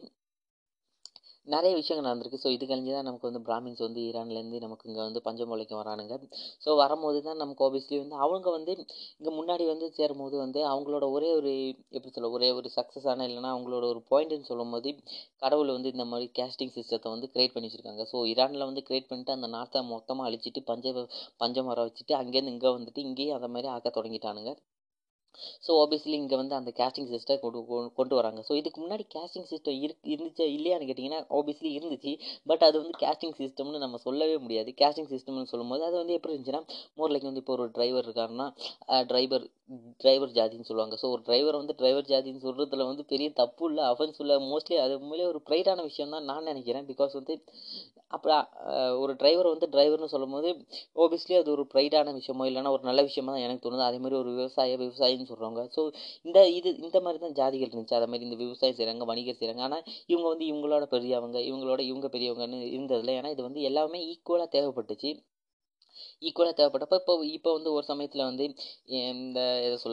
நிறைய விஷயங்கள் நடந்திருக்கு ஸோ இது கழிஞ்சு தான் நமக்கு வந்து பிராமின்ஸ் வந்து ஈரான்லேருந்து நமக்கு இங்கே வந்து பஞ்சம் உழைக்க வரானுங்க ஸோ வரும்போது தான் நமக்கு ஆப்வியஸ்லி வந்து அவங்க வந்து இங்கே முன்னாடி வந்து சேரும்போது வந்து அவங்களோட ஒரே ஒரு எப்படி சொல்ல ஒரே ஒரு சக்ஸஸான இல்லைன்னா அவங்களோட ஒரு பாயிண்ட்னு சொல்லும் போது கடவுள் வந்து இந்த மாதிரி கேஸ்டிங் சிஸ்டத்தை வந்து கிரியேட் பண்ணி வச்சுருக்காங்க ஸோ ஈரானில் வந்து கிரியேட் பண்ணிட்டு அந்த நாட்டை மொத்தமாக அழிச்சிட்டு பஞ்ச பஞ்சம் வர வச்சுட்டு அங்கேருந்து இங்கே வந்துட்டு இங்கேயும் அந்த மாதிரி ஆக்க தொடங்கிட்டானுங்க ஸோ ஆப்வியஸ்லி இங்கே வந்து அந்த கேஸ்டிங் சிஸ்டம் கொண்டு கொ- கொண்டு வராங்க ஸோ இதுக்கு முன்னாடி கேஸ்டிங் சிஸ்டம் இருக்கு இருந்துச்சா இல்லையான்னு கேட்டிங்கன்னா ஆப்வியஸ்லி இருந்துச்சு பட் அது வந்து கேஸ்டிங் சிஸ்டம்னு நம்ம சொல்லவே முடியாது கேஸ்டிங் சிஸ்டம்னு சொல்லும்போது அது வந்து எப்படி இருந்துச்சுன்னா மோர் லைக் வந்து இப்போ ஒரு டிரைவர் இருக்காருன்னா டிரைவர் டிரைவர் ஜாதின்னு சொல்லுவாங்க ஸோ ஒரு டிரைவர் வந்து டிரைவர் ஜாதின்னு சொல்கிறதுல வந்து பெரிய தப்பு இல்லை அஃபென்ஸ் இல்லை மோஸ்ட்லி அது உண்மையிலே ஒரு ப்ரைடான விஷயம் தான் நான் நினைக்கிறேன் பிகாஸ் வந்து அப்போ ஒரு டிரைவர் வந்து டிரைவர்னு சொல்லும்போது ஓபியஸ்லி அது ஒரு ப்ரைடான விஷயமோ இல்லைன்னா ஒரு நல்ல விஷயமா தான் எனக்கு தோணுது அதே மாதிரி ஒரு விவசாய விவசாயின்னு சொல்கிறவங்க ஸோ இந்த இது இந்த மாதிரி தான் ஜாதிகள் இருந்துச்சு அதே மாதிரி இந்த விவசாயம் செய்கிறாங்க வணிகர் செய்கிறாங்க ஆனால் இவங்க வந்து இவங்களோட பெரியவங்க இவங்களோட இவங்க பெரியவங்கன்னு இருந்ததில்ல ஏன்னா இது வந்து எல்லாமே ஈக்குவலாக தேவைப்பட்டுச்சு ஈக்குவலாக தேவைப்பட்டப்போ இப்போ இப்போ வந்து ஒரு சமயத்தில் வந்து இந்த எதை சொல்ல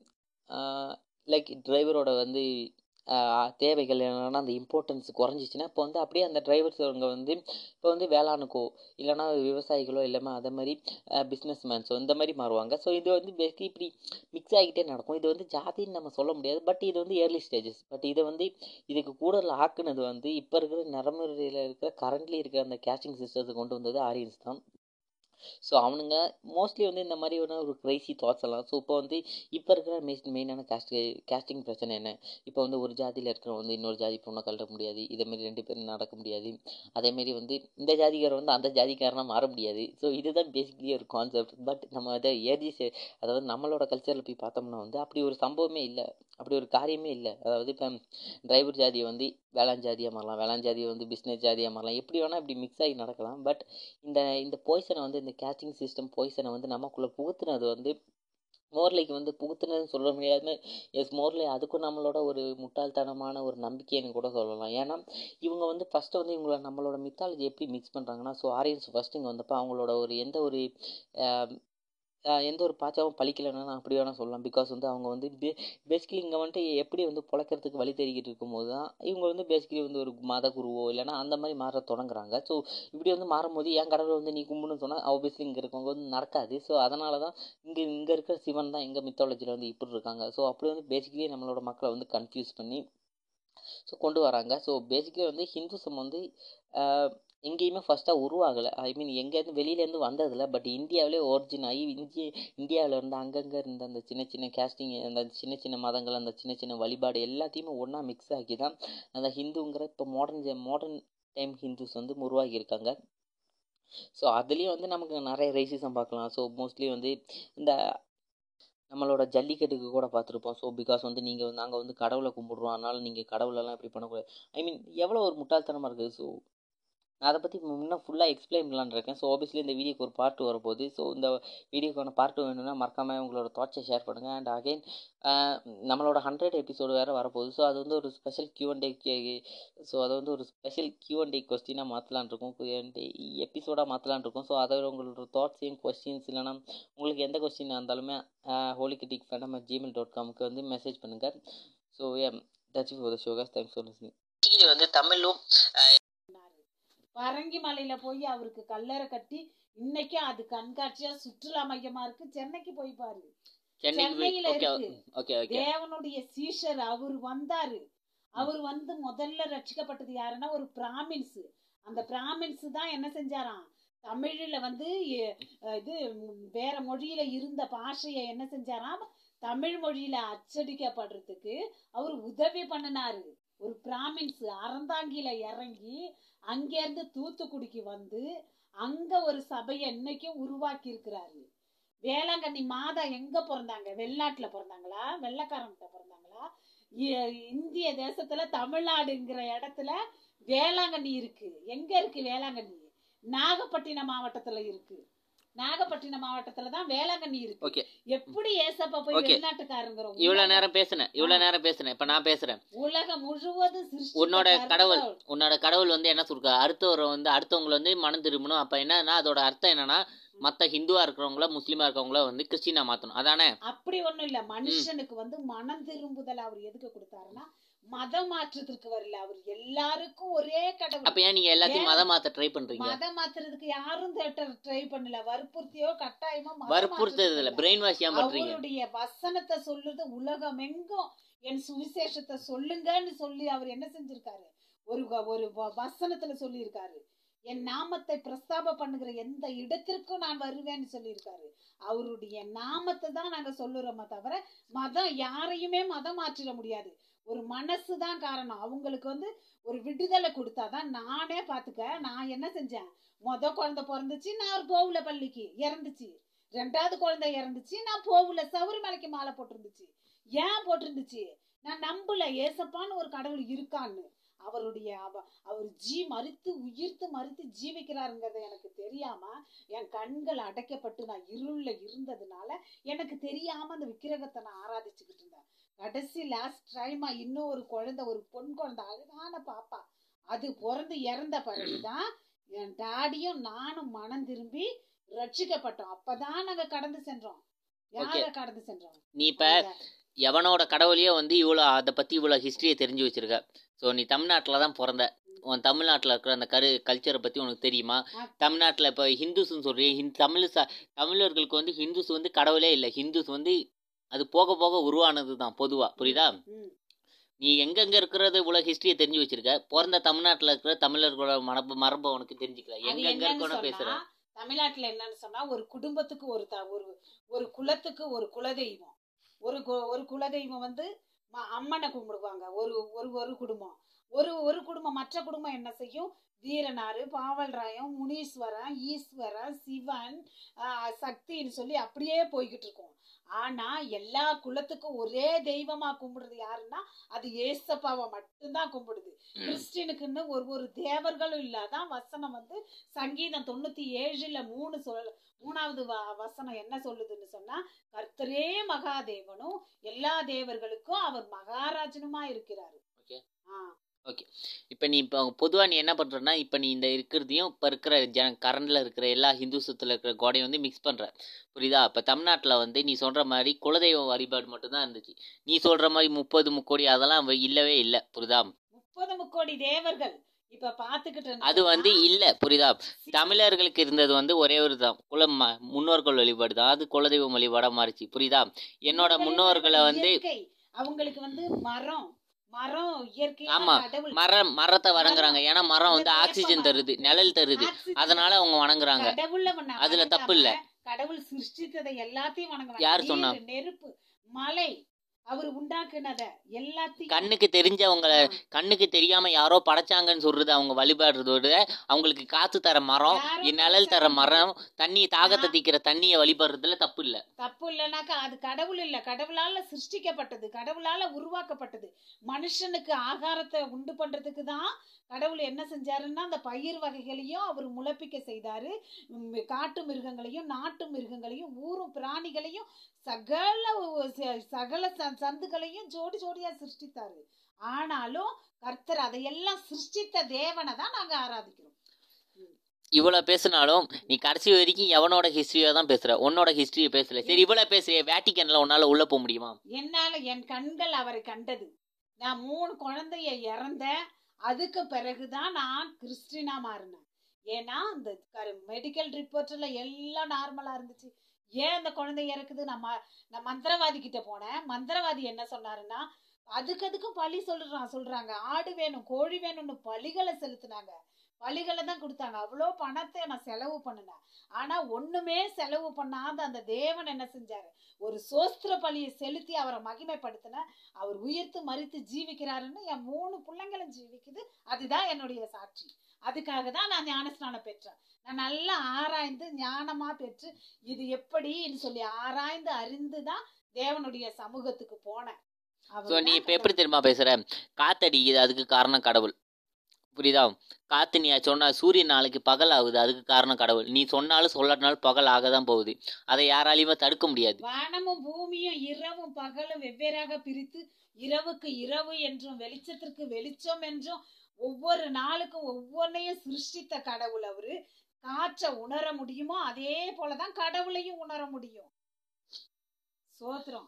லைக் டிரைவரோட வந்து ஆஹ் தேவைகள் என்னென்னா அந்த இம்பார்ட்டன்ஸ் குறைஞ்சிச்சின்னா இப்போ வந்து அப்படியே அந்த டிரைவர்ஸ் அவங்க வந்து இப்போ வந்து வேளாணுக்கோ இல்லைன்னா விவசாயிகளோ இல்லாமல் அதே மாதிரி பிஸ்னஸ் மேன்ஸோ இந்த மாதிரி மாறுவாங்க ஸோ இது வந்து பேசிக்கலி இப்படி மிக்ஸ் ஆகிட்டே நடக்கும் இது வந்து ஜாதின்னு நம்ம சொல்ல முடியாது பட் இது வந்து ஏர்லி ஸ்டேஜஸ் பட் இதை வந்து இதுக்கு கூடுதல் ஆக்குனது வந்து இப்போ இருக்கிற நடைமுறையில் இருக்கிற கரண்ட்லி இருக்கிற அந்த கேஸ்டிங் சிஸ்டத்தை கொண்டு வந்தது ஆரியன்ஸ் தான் ஸோ அவனுங்க மோஸ்ட்லி வந்து இந்த மாதிரியான ஒரு க்ரைசி தாட்ஸ் எல்லாம் ஸோ இப்போ வந்து இப்போ இருக்கிற மெயின் மெயினான கேஸ்ட் கேஸ்டிங் பிரச்சனை என்ன இப்போ வந்து ஒரு ஜாதியில் இருக்கிறவங்க வந்து இன்னொரு ஜாதி பொண்ணை கழட்ட முடியாது இதேமாரி ரெண்டு பேரும் நடக்க முடியாது அதேமாரி வந்து இந்த ஜாதிக்காரன் வந்து அந்த ஜாதிக்காரனாக மாற முடியாது ஸோ இதுதான் பேசிக்கலி ஒரு கான்செப்ட் பட் நம்ம அதை ஏர்ஜி அதாவது நம்மளோட கல்ச்சரில் போய் பார்த்தோம்னா வந்து அப்படி ஒரு சம்பவமே இல்லை அப்படி ஒரு காரியமே இல்லை அதாவது இப்போ டிரைவர் ஜாதியை வந்து வேளாண் ஜாதியாக மாறலாம் வேளாண் ஜாதியை வந்து பிஸ்னஸ் ஜாதியாக மாறலாம் எப்படி வேணால் இப்படி மிக்ஸ் ஆகி நடக்கலாம் பட் இந்த இந்த பொய்சனை வந்து இந்த கேஸ்டிங் சிஸ்டம் பொய்சனை வந்து நமக்குள்ளே புகுத்துனது வந்து மோர்லைக்கு வந்து புகுத்துனதுன்னு சொல்ல முடியாது எஸ் மோர்லை அதுக்கும் நம்மளோட ஒரு முட்டாள்தனமான ஒரு நம்பிக்கைன்னு கூட சொல்லலாம் ஏன்னா இவங்க வந்து ஃபஸ்ட்டு வந்து இவங்கள நம்மளோட மித்தாலஜி எப்படி மிக்ஸ் பண்ணுறாங்கன்னா ஸோ ஆரியன்ஸ் ஃபஸ்ட்டு இங்கே வந்தப்போ அவங்களோட ஒரு எந்த ஒரு ஆஹ், ஆஹ், எந்த ஒரு பாச்சாவும் பழிக்கலைன்னா நான் அப்படி வேணால் சொல்லலாம் பிகாஸ் வந்து அவங்க வந்து பே பேசிக்கலி இங்கே வந்துட்டு எப்படி வந்து பிழைக்கிறதுக்கு வழி தெரிவிக்கிட்டு இருக்கும்போது தான் இவங்க வந்து பேசிக்கலி வந்து ஒரு மத குருவோ இல்லைன்னா அந்த மாதிரி மாற தொடங்குறாங்க ஸோ இப்படி வந்து மாறும்போது என் கடவுளை வந்து நீ கும்பிடுன்னு சொன்னால் ஆப்வியஸ்லி இங்கே இருக்கவங்க வந்து நடக்காது ஸோ அதனால தான் இங்கே இங்கே இருக்கிற சிவன் தான் எங்கள் மித்தாலஜியில் வந்து இப்படி இருக்காங்க ஸோ அப்படி வந்து பேசிக்கலி நம்மளோட மக்களை வந்து கன்ஃபியூஸ் பண்ணி ஸோ கொண்டு வராங்க ஸோ பேசிக்கலி வந்து ஹிந்துசம் வந்து ஆஹ், எங்கேயுமே ஃபஸ்ட்டாக உருவாகலை ஐ மீன் எங்கேருந்து வெளியிலேருந்து வந்ததில்ல பட் இந்தியாவிலே ஒரிஜின் ஆகி இந்திய இந்தியாவில் இருந்து அங்கங்கே இருந்த அந்த சின்ன சின்ன கேஸ்டிங் அந்த சின்ன சின்ன மதங்கள் அந்த சின்ன சின்ன வழிபாடு எல்லாத்தையுமே ஒன்றா மிக்ஸ் ஆக்கி தான் அந்த ஹிந்துங்கிற இப்போ மாடர்ன் மாடர்ன் டைம் ஹிந்துஸ் வந்து உருவாகி இருக்காங்க ஸோ அதுலேயும் வந்து நமக்கு நிறைய ரைசிசம் பார்க்கலாம் ஸோ மோஸ்ட்லி வந்து இந்த நம்மளோட ஜல்லிக்கட்டுக்கு கூட பார்த்துருப்போம் ஸோ பிகாஸ் வந்து நீங்கள் வந்து நாங்கள் வந்து கடவுளை கும்பிடுறோம் அதனால் நீங்கள் கடவுளெல்லாம் இப்படி பண்ணக்கூடாது ஐ மீன் எவ்வளோ ஒரு முட்டாள்தனமாக இருக்குது ஸோ நான் அதை பற்றி இன்னும் ஃபுல்லாக எக்ஸ்பிளைன் பண்ணலான்னு இருக்கேன் ஸோ ஆப்வியஸ்லி இந்த வீடியோக்கு ஒரு பார்ட் வரப்போகுது ஸோ இந்த வீடியோக்கான பார்ட் வேணும்னா மறக்காமல் உங்களோட தாட்ஸை ஷேர் பண்ணுங்கள் அண்ட் அகைன் நம்மளோட ஹண்ட்ரட் எபிசோடு வேறு வரப்போகுது ஸோ அது வந்து ஒரு ஸ்பெஷல் கியூஎன்டே ஸோ அதை வந்து ஒரு ஸ்பெஷல் கியூஎன்டே கொஸ்டினாக மாற்றலான் இருக்கோம் கியூஎன்டே எபிசோடாக மாற்றலான் இருக்கோம் ஸோ அதை உங்களோட தாட்ஸையும் கொஸ்டின்ஸ் இல்லைனா உங்களுக்கு எந்த கொஸ்டினாக இருந்தாலுமே Holy Critic fandom Gmail dot காமுக்கு வந்து மெசேஜ் பண்ணுங்கள் so that's for the showcase thanks for listening இது வந்து தமிழும் பரங்கி மலையில போய் அவருக்கு கல்லறை கட்டி இன்னைக்கு அது கண்காட்சியா சுற்றுலா மையமா இருக்கு சென்னைக்கு போய் பாரு சென்னைக்கு சென்னையில ஓகே இருக்கு. ஓகே ஓகே தேவனுடைய சீஷர் அவர் வந்தாரு அவர் வந்து முதல்ல ரட்சிக்கப்பட்டது யாருன்னா ஒரு பிராமின்ஸ் அந்த பிராமின்ஸ் தான் என்ன செஞ்சாராம் தமிழில் வந்து எ- இது ம், வேற மொழியில இருந்த பாஷையை என்ன செஞ்சாராம் தமிழ் மொழியில அச்சடிக்கப்படுறதுக்கு அவர் உதவி பண்ணினாரு ஒரு பிராமின்ஸ் அறந்தாங்கில இறங்கி அங்கேருந்து தூத்துக்குடிக்கு வந்து அங்க ஒரு சபையை இன்னைக்கும் உருவாக்கி இருக்கிறாரு வேளாங்கண்ணி மாதா எங்க பிறந்தாங்க வெளிநாட்டுல பிறந்தாங்களா வெள்ளைக்காரன்கிட்ட பிறந்தாங்களா இ- இந்திய தேசத்துல தமிழ்நாடுங்கிற இடத்துல வேளாங்கண்ணி இருக்கு எங்க இருக்கு வேளாங்கண்ணி நாகப்பட்டினம் மாவட்டத்துல இருக்கு நாகப்பட்டினம் மாவட்டத்துல தான் வேளாங்கண்ணி இருக்கு ஓகே எப்படி ஏசப்பா போய் Okay. வெளிநாட்டுக்காரங்கிற இவ்வளவு நேரம் பேசுனேன் இவ்வளவு நேரம் பேசுனேன் இப்ப நான் பேசுறேன் உலகம் முழுவதும் சிருஷ்டித்த உன்னோட கர்த்தர். கடவுள் உன்னோட கடவுள் வந்து என்ன சொல்ற அடுத்தவரை வந்து அடுத்தவங்களை வந்து மனம் திரும்பணும் அப்ப என்னன்னா அதோட அர்த்தம் என்னன்னா மத்த ஹிந்துவா இருக்கிறவங்கள முஸ்லீமா இருக்கிறவங்கள வந்து கிறிஸ்டினா மாத்தணும் அதானே அப்படி ஒண்ணும் இல்ல மனுஷனுக்கு வந்து மனம் திரும்புதல் அவர் எதுக்கு கொடுத்தாருன்னா மதம் மாற்றத்திற்கு வரல அவர் எல்லாருக்கும் ஒரே கடவுள் அப்ப ஏன் நீங்க எல்லாத்தையும் ஏன்? மதம் மாத்த ட்ரை பண்றீங்க மதம் மாத்துறதுக்கு யாரும் ட்ரை பண்ணல வற்புறுத்தியோ கட்டாயமோ மதம் வற்புறுத்தது இல்ல மாற்றத்துக்கு பிரெயின் வாஷ் ஏன் பண்றீங்க அவருடைய வசனத்தை சொல்லுது உலகமெங்கும் என் சுவிசேஷத்தை சொல்லுங்கன்னு சொல்லி அவர் என்ன செஞ்சிருக்காரு ஒரு வ- ஒரு வ- வசனத்துல சொல்லியிருக்காரு என் நாமத்தை பிரஸ்தாப பண்ணுகிற எந்த இடத்திற்கும் நான் வருவேன்னு சொல்லியிருக்காரு அவருடைய நாமத்தை தான் நாங்க சொல்லுறோமே தவிர மதம் யாரையுமே மதம் மாற்றிட முடியாது ஒரு மனசு தான் காரணம் அவங்களுக்கு வந்து ஒரு விடுதலை கொடுத்தாதான் நானே பாத்துக்க நான் என்ன செஞ்சேன் மொத குழந்தை பிறந்துச்சு நான் ஒரு போகல பள்ளிக்கு இறந்துச்சு ரெண்டாவது குழந்தை இறந்துச்சு நான் போகல சபரிமலைக்கு மாலை போட்டிருந்துச்சு ஏன் போட்டிருந்துச்சு நான் நம்பல ஏசப்பான்னு ஒரு கடவுள் இருக்கான்னு அவருடைய அவ- அவர் ஜீ மறித்து உயிர்த்து மறித்து ஜீவிக்கிறாருங்கிறது எனக்கு தெரியாம என் கண்கள் அடைக்கப்பட்டு நான் இருள்ல இருந்ததுனால எனக்கு தெரியாம அந்த விக்கிரகத்தை நான் ஆராதிச்சுக்கிட்டு இருந்தேன் கடைசி லாஸ்ட் டைமா இன்னும் ஒரு குழந்தை ஒரு பொன் குழந்தை அழகான பாப்பா அது பிறந்து இறந்த பிறகுதான் என் டாடியும் நானும் மனம் திரும்பி ரட்சிக்கப்பட்டோம் அப்பதான் நாங்க கடந்து சென்றோம் யார Okay. கடந்து சென்றோம் நீ இப்ப அந்த- எவனோட கடவுளையே வந்து இவ்வளோ அதை பற்றி இவ்வளோ ஹிஸ்ட்ரியை தெரிஞ்சு வச்சிருக்க ஸோ நீ தமிழ்நாட்டில் தான் பிறந்த உன் தமிழ்நாட்டில் இருக்கிற அந்த கரு கல்ச்சரை பற்றி உனக்கு தெரியுமா தமிழ்நாட்டில் இப்போ ஹிந்துஸ்ன்னு சொல்றியே ஹிந்த் தமிழ் ச தமிழர்களுக்கு வந்து ஹிந்துஸ் வந்து கடவுளே இல்லை ஹிந்துஸ் வந்து அது போக போக உருவானது தான் பொதுவாக புரியுதா ம். நீ எங்கெங்க இருக்கிறது இவ்வளோ ஹிஸ்ட்ரியை தெரிஞ்சு வச்சிருக்க பிறந்த தமிழ்நாட்டில் இருக்கிற தமிழர்களோட மரபு மரபை உனக்கு தெரிஞ்சுக்கல அது எங்கெங்க என்னன்னு இருக்கணும் சொன்னா, பேசுகிறேன் தமிழ்நாட்டுல என்னன்னு சொன்னா ஒரு குடும்பத்துக்கு ஒரு த- ஒரு ஒரு குலத்துக்கு ஒரு குலதெய்வம் ஒரு கு- ஒரு குலதெய்வம் வந்து ம- அம்மனை கும்பிடுவாங்க ஒரு ஒரு ஒரு குடும்பம் ஒரு ஒரு குடும்பம் மற்ற குடும்பம் என்ன செய்யும் வீரனாரு பாவல்ராயம் முனீஸ்வரன் ஈஸ்வரன் சிவன் ஆஹ், சக்தின்னு சொல்லி அப்படியே போய்கிட்டு இருக்கும் ஆனா எல்லா குலத்துக்கும் ஒரே தெய்வமா கும்பிடுறது யாருன்னா அது ஏசப்பாவை மட்டும்தான் கும்பிடுது கிறிஸ்டினுக்குன்னு ஒரு ஒரு தேவர்களும் இல்லாதான் வசனம் வந்து சங்கீதம் தொண்ணூத்தி ஏழுல மூணு சொல் மூணாவது வ- வசனம் என்ன சொல்லுதுன்னு சொன்னா கர்த்தரே மகாதேவனும் எல்லா தேவர்களுக்கும் அவர் மகாராஜனுமா இருக்கிறாரு Okay. ஆ இப்போ நீ இப்போ பொதுவாக நீ என்ன பண்ணுறன்னா இப்போ நீ இந்த இருக்கிறதையும் இப்போ இருக்கிற ஜன கரண்டில் இருக்கிற எல்லா ஹிந்துசத்தில் இருக்கிற கோடையும் வந்து மிக்ஸ் பண்ணுற புரியுதா இப்போ தமிழ்நாட்டில் வந்து நீ சொல்கிற மாதிரி குலதெய்வ வழிபாடு மட்டும்தான் இருந்துச்சு நீ சொல்கிற மாதிரி முப்பது முக்கோடி அதெல்லாம் வ- இல்லவே இல்லை புரியுதா முப்பது முக்கோடி தேவர்கள் இப்ப பாத்துக்கிட்டு அது வந்து இல்லை புரியுதா தமிழர்களுக்கு இருந்தது வந்து ஒரே ஒரு தான் குல ம- முன்னோர்கள் வழிபாடு தான் அது குலதெய்வம் வழிபாடாக மாறிச்சு புரியுதா என்னோட முன்னோர்களை வந்து இயற்கை. அவங்களுக்கு வந்து மரம் மரம் இயற்கை ஆமா, கடவுள் மரம் மரத்தை வணங்குறாங்க ஏன்னா மரம் வந்து இந்த ஆக்சிஜன் வேப்ப தருது நிழல் தருது Oxygen. அதனால அவங்க வணங்குறாங்க கடவுள்ல வண- அதுல தப்பு இல்ல. வணங்காம கடவுள் சிருஷ்டித்ததை எல்லாத்தையும் வணங்குறாங்க யார் நீர், சொன்னா? நெருப்பு மலை அவர் உண்டாக்குனத எல்லாத்தையும் கண்ணுக்கு தெரிஞ்சவங்கள கண்ணுக்கு தெரியாம யாரோ படைச்சாங்கன்னு சொல்றது அவங்க வழிபடுறதோட அவங்களுக்கு காத்து தர மரம் யாரோ நிழல் தர படைச்சாங்க. மரம் தண்ணி தாகத்தை ஆ. தீக்கிற தண்ணியை வழிபடுறதுல தப்பு இல்ல தப்பு இல்லைனாக்கா அது கடவுள் இல்ல கடவுளால சிருஷ்டிக்கப்பட்டது கடவுளால உருவாக்கப்பட்டது மனுஷனுக்கு ஆகாரத்தை உண்டு பண்றதுக்கு தான் கடவுள் என்ன செஞ்சாருன்னா அந்த பயிர் வகைகளையும் அவர் முளைப்பிக்க செய்தாரு உம், காட்டு மிருகங்களையும் நாட்டு மிருகங்களையும் ஊரும் பிராணிகளையும் சகல உ- ச- சகல ச- சந்துகளையும் ஜோடி ஜோடியா சிருஷ்டித்தாரு ஆனாலும் கர்த்தர் அதையெல்லாம் சிருஷ்டித்த தேவனை தான் நாங்க ஆராதிக்கிறோம் இவ்வளவு பேசினாலும் நீ கடைசி வரைக்கும் எவனோட ஹிஸ்டரியா தான் பேசுற உன்னோட ஹிஸ்டரியை பேசல சரி இவ்வளவு பேசுறிய வேட்டிக்கன்ல உன்னால உள்ள போக முடியுமா என்னால என் கண்கள் அவரை கண்டது நான் மூணு குழந்தைய இறந்தேன் அதுக்கு பிறகுதான் நான் கிறிஸ்டினா மாறினேன் ஏன்னா இந்த மெடிக்கல் ரிப்போர்ட்ல எல்லாம் நார்மலா இருந்துச்சு ஏன் இந்த குழந்தை இறக்குது நான் ம- நான் மந்திரவாதி கிட்ட போனேன் மந்திரவாதி என்ன சொன்னாருன்னா அதுக்கு அதுக்கும் பழி சொல்றான் சொல்றாங்க ஆடு வேணும் கோழி வேணும்னு பலிகளை செலுத்துனாங்க பலிகளை தான் கொடுத்தாங்க அவ்வளோ பணத்தை நான் செலவு பண்ணினேன் ஆனா ஒண்ணுமே செலவு பண்ணாத அந்த தேவன் என்ன செஞ்சாரு ஒரு சோஸ்திர பலியை செலுத்தி அவரை மகிமைப்படுத்தின அவர் உயிர்த்து மறித்து ஜீவிக்கிறாருன்னு என் மூணு பிள்ளைங்களும் ஜீவிக்குது அதுதான் என்னுடைய சாட்சி அதுக்காக தான் நான் ஞானஸ்நானம் பெற்றேன் நான் நல்லா ஆராய்ந்து ஞானமா பெற்று இது எப்படின்னு சொல்லி ஆராய்ந்து அறிந்து தான் தேவனுடைய சமூகத்துக்கு போனேன் ஸோ நீ அவர்தான் இப்போ எப்படி தெரியுமா பேசுகிற காத்தடிக்குது அதுக்கு காரணம் கடவுள் புரியுதா காத்து நீ சொன்ன சூரியன் நாளைக்கு பகல் ஆகுது அதுக்கு காரணம் கடவுள் நீ சொன்னாலும் சொல்லாட்டினாலும் பகல் ஆக தான் போகுது அதை யாராலையுமே தடுக்க முடியாது வானமும் பூமியும் இரவும் பகலும் வெவ்வேறாக பிரித்து இரவுக்கு இரவு என்றும் வெளிச்சத்திற்கு வெளிச்சம் என்றும் ஒவ்வொரு நாளுக்கும் ஒவ்வொன்றையும் சிருஷ்டித்த கடவுள் அவரு காற்றை உணர முடியுமோ அதே போலதான் கடவுளையும் உணர முடியும் சோத்திரம்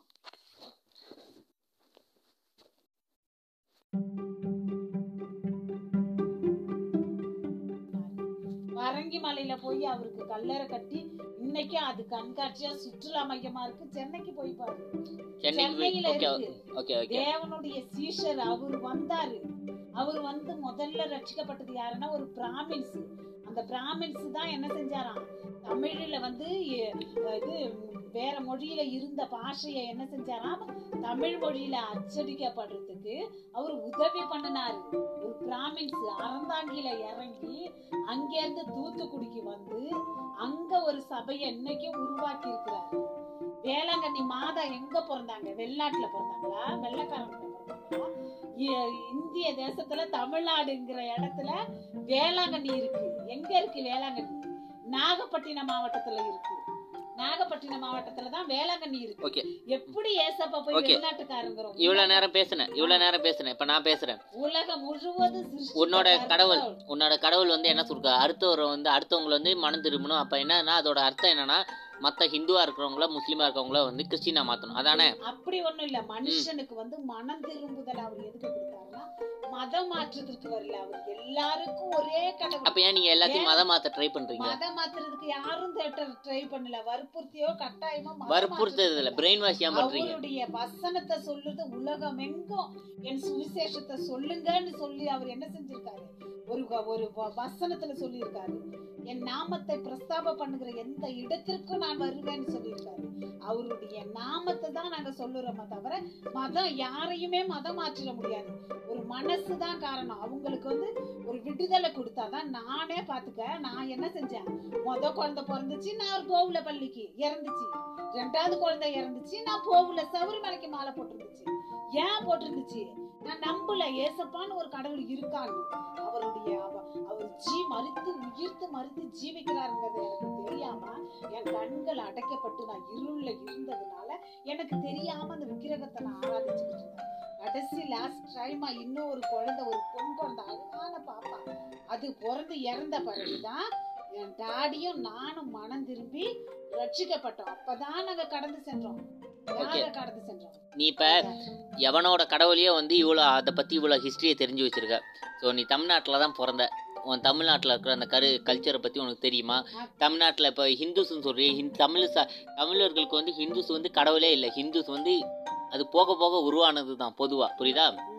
பரங்கி மலையில போய் அவருக்கு கல்லறை கட்டி இன்னைக்கும் அது கண்காட்சியா சுற்றுலா மையமா இருக்கு சென்னைக்கு போய் பாரு சென்னைக்கு போய் சென்னையில ஓகே இருக்கு ஓகே ஓகே தேவனுடைய சீஷர் அவர் வந்தாரு அவர் வந்து முதல்ல ரட்சிக்கப்பட்டது யாருன்னா ஒரு பிராமின்ஸ் அந்த பிராமின்ஸ் தான் என்ன செஞ்சாராம் தமிழ்ல வந்து எ- இது வேற மொழியில இருந்த பாஷையை என்ன செஞ்சாராம் தமிழ் மொழியில அச்சடிக்கப்படுறதுக்கு அவர் உதவி பண்ணினாரு ஒரு பிராமின்ஸ் அறந்தாங்கில இறங்கி அங்கிருந்து தூத்துக்குடிக்கு வந்து அங்க ஒரு சபையை இன்னைக்கும் உருவாக்கி இருக்கிறாரு வேளாங்கண்ணி மாதா எங்க பிறந்தாங்க வெளிநாட்டுல பிறந்தாங்களா வெள்ளக்காரங்க பிறந்தாங்களா இ- இந்திய தேசத்துல தமிழ்நாடுங்கிற இடத்துல வேளாங்கண்ணி இருக்கு எங்க இருக்கு வேளாங்கண்ணி நாகப்பட்டினம் மாவட்டத்துல இருக்கு நாகப்பட்டினம் மாவட்டத்துல தான் வேளாங்கண்ணி இருக்கு ஓகே எப்படி ஏசப்பா போய் Okay. வெளிநாட்டுக்காரங்க இவ்வளோ நேரம் பேசுனேன் இவ்வளோ நேரம் பேசுனேன் இப்போ நான் பேசுகிறேன் உலகம் முழுவதும் சிருஷ்டித்த உன்னோட கடவுள் கடவுள். உன்னோட கடவுள் வந்து என்ன சொல்ற அடுத்தவரை வந்து அடுத்தவங்களை வந்து மனம் திரும்பணும் அப்போ என்னன்னா அதோட அர்த்தம் என்னன்னா மற்ற ஹிந்துவா இருக்கிறவங்கள முஸ்லீமா இருக்கிறவங்கள வந்து கிறிஸ்டினா மாற்றணும் அதானே அப்படி ஒண்ணும் இல்ல மனுஷனுக்கு வந்து மனம் திரும்புதல் அவர் எதுக்கு கொடுத்தாருன்னா மதம் மாற்றத்திற்கு வரல அவர் எல்லாருக்கும் ஒரே கடவுள் அப்போ ஏன் நீங்கள் எல்லாத்தையும் மதம் மாற்ற ட்ரை பண்ணுறீங்க மதம் மாத்துறதுக்கு யாரும் ட்ரை பண்ணல வற்புறுத்தியோ கட்டாயமோ மதம் வற்புறுத்தது இல்லை மாற்றத்துக்கு பிரெயின் வாஷ் ஏன் பண்ணுறீங்க அவருடைய வசனத்தை சொல்லுது உலகம் எங்கும் என் சுவிசேஷத்தை சொல்லுங்கன்னு சொல்லி அவர் என்ன செஞ்சிருக்காரு ஒரு வ- ஒரு வ- வசனத்துல சொல்லியிருக்காரு என் நாமத்தை பிரஸ்தாப பண்ணுகிற எந்த இடத்திற்கும் நான் வருவேன்னு சொல்லியிருக்காரு அவருடைய நாமத்தை தான் நாங்க சொல்லுறோமே தவிர மதம் யாரையுமே மதம் மாற்றிட முடியாது ஒரு மனசு தான் காரணம் அவங்களுக்கு வந்து ஒரு விடுதலை கொடுத்தாதான் நானே பாத்துக்க நான் என்ன செஞ்சேன் முத குழந்தை பிறந்துச்சு நான் ஒரு கோவில பள்ளிக்கு இறந்துச்சு ரெண்டாவது குழந்தை இறந்துச்சு நான் போகல சபரிமலைக்கு மாலை போட்டிருந்துச்சு ஏன் போட்டிருந்துச்சு நான் நம்பல ஏசப்பான்னு ஒரு கடவுள் இருக்கான்னு அவருடைய அவ- அவர் ஜீ மறித்து உயிர்த்து மறித்து ஜீவிக்கிறாருங்கிறது எனக்கு தெரியாம என் கண்கள் அடைக்கப்பட்டு நான் இருள்ல இருந்ததுனால எனக்கு தெரியாம அந்த விக்கிரகத்தை நான் ஆராதிச்சுக்கிட்டு இருந்தேன் கடைசி லாஸ்ட் டைமா இன்னும் ஒரு குழந்தை ஒரு பொன் குழந்தை அழகான பாப்பா அது பிறந்து இறந்த பிறகுதான் என் டாடியும் நானும் மனம் திரும்பி ரட்சிக்கப்பட்டோம் அப்பதான் நாங்க கடந்து சென்றோம் Okay. யாரை கடந்து சென்றோம் நீ இப்போ எவனோட கடவுளையே வந்து இவ்வளோ அதை பற்றி இவ்வளோ ஹிஸ்ட்ரியை தெரிஞ்சு வச்சிருக்க ஸோ நீ தமிழ்நாட்டில் தான் பிறந்த உன் தமிழ்நாட்டில் இருக்கிற அந்த கரு கல்ச்சரை பற்றி உனக்கு தெரியுமா தமிழ்நாட்டில் இப்போ ஹிந்துஸ்ன்னு சொல்கிறீ ஹிந் தமிழ் ச தமிழர்களுக்கு வந்து ஹிந்துஸ் வந்து கடவுளே இல்லை ஹிந்துஸ் வந்து அது போக போக உருவானது தான் பொதுவாக புரியுதா ம்.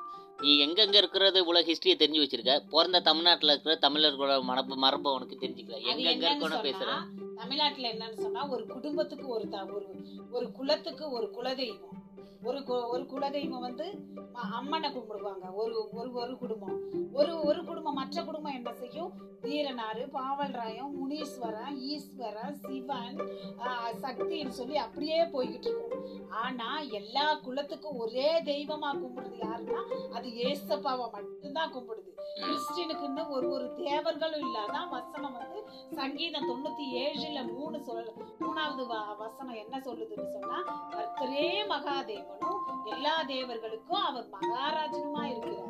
நீ எங்கெங்கே இருக்கிறது இவ்வளோ ஹிஸ்ட்ரியை தெரிஞ்சு வச்சிருக்க பிறந்த தமிழ்நாட்டில் இருக்கிற தமிழர்களோட மரபு மரபை உனக்கு தெரிஞ்சுக்கல அது எங்கெங்க என்னன்னு இருக்கணும் சொன்னா, பேசுகிறேன் தமிழ்நாட்டுல என்னன்னு சொன்னா ஒரு குடும்பத்துக்கு ஒரு த- ஒரு ஒரு குலத்துக்கு ஒரு குலதெய்வம் ஒரு கு- ஒரு குலதெய்வம் வந்து ம- அம்மனை கும்பிடுவாங்க ஒரு ஒரு ஒரு குடும்பம் ஒரு ஒரு குடும்பம் மற்ற குடும்பம் என்ன செய்யும் வீரனாரு பாவல்ராயம் முனீஸ்வரன் ஈஸ்வரன் சிவன் ஆஹ், சக்தின்னு சொல்லி அப்படியே போய்கிட்டு இருக்கும் ஆனா எல்லா குலத்துக்கும் ஒரே தெய்வமா கும்பிடுறது யாருன்னா அது ஏசப்பாவை மட்டும்தான் கும்பிடுது கிறிஸ்டினுக்குன்னு ஒரு ஒரு தேவர்களும் இல்லாதான் வசனம் வந்து சங்கீதம் தொண்ணூத்தி ஏழுல மூணு சொல் மூணாவது வ- வசனம் என்ன சொல்லுதுன்னு சொன்னா கர்த்தரே மகாதேவனும் எல்லா தேவர்களுக்கும் அவர் மகாராஜனுமா இருக்கிறார்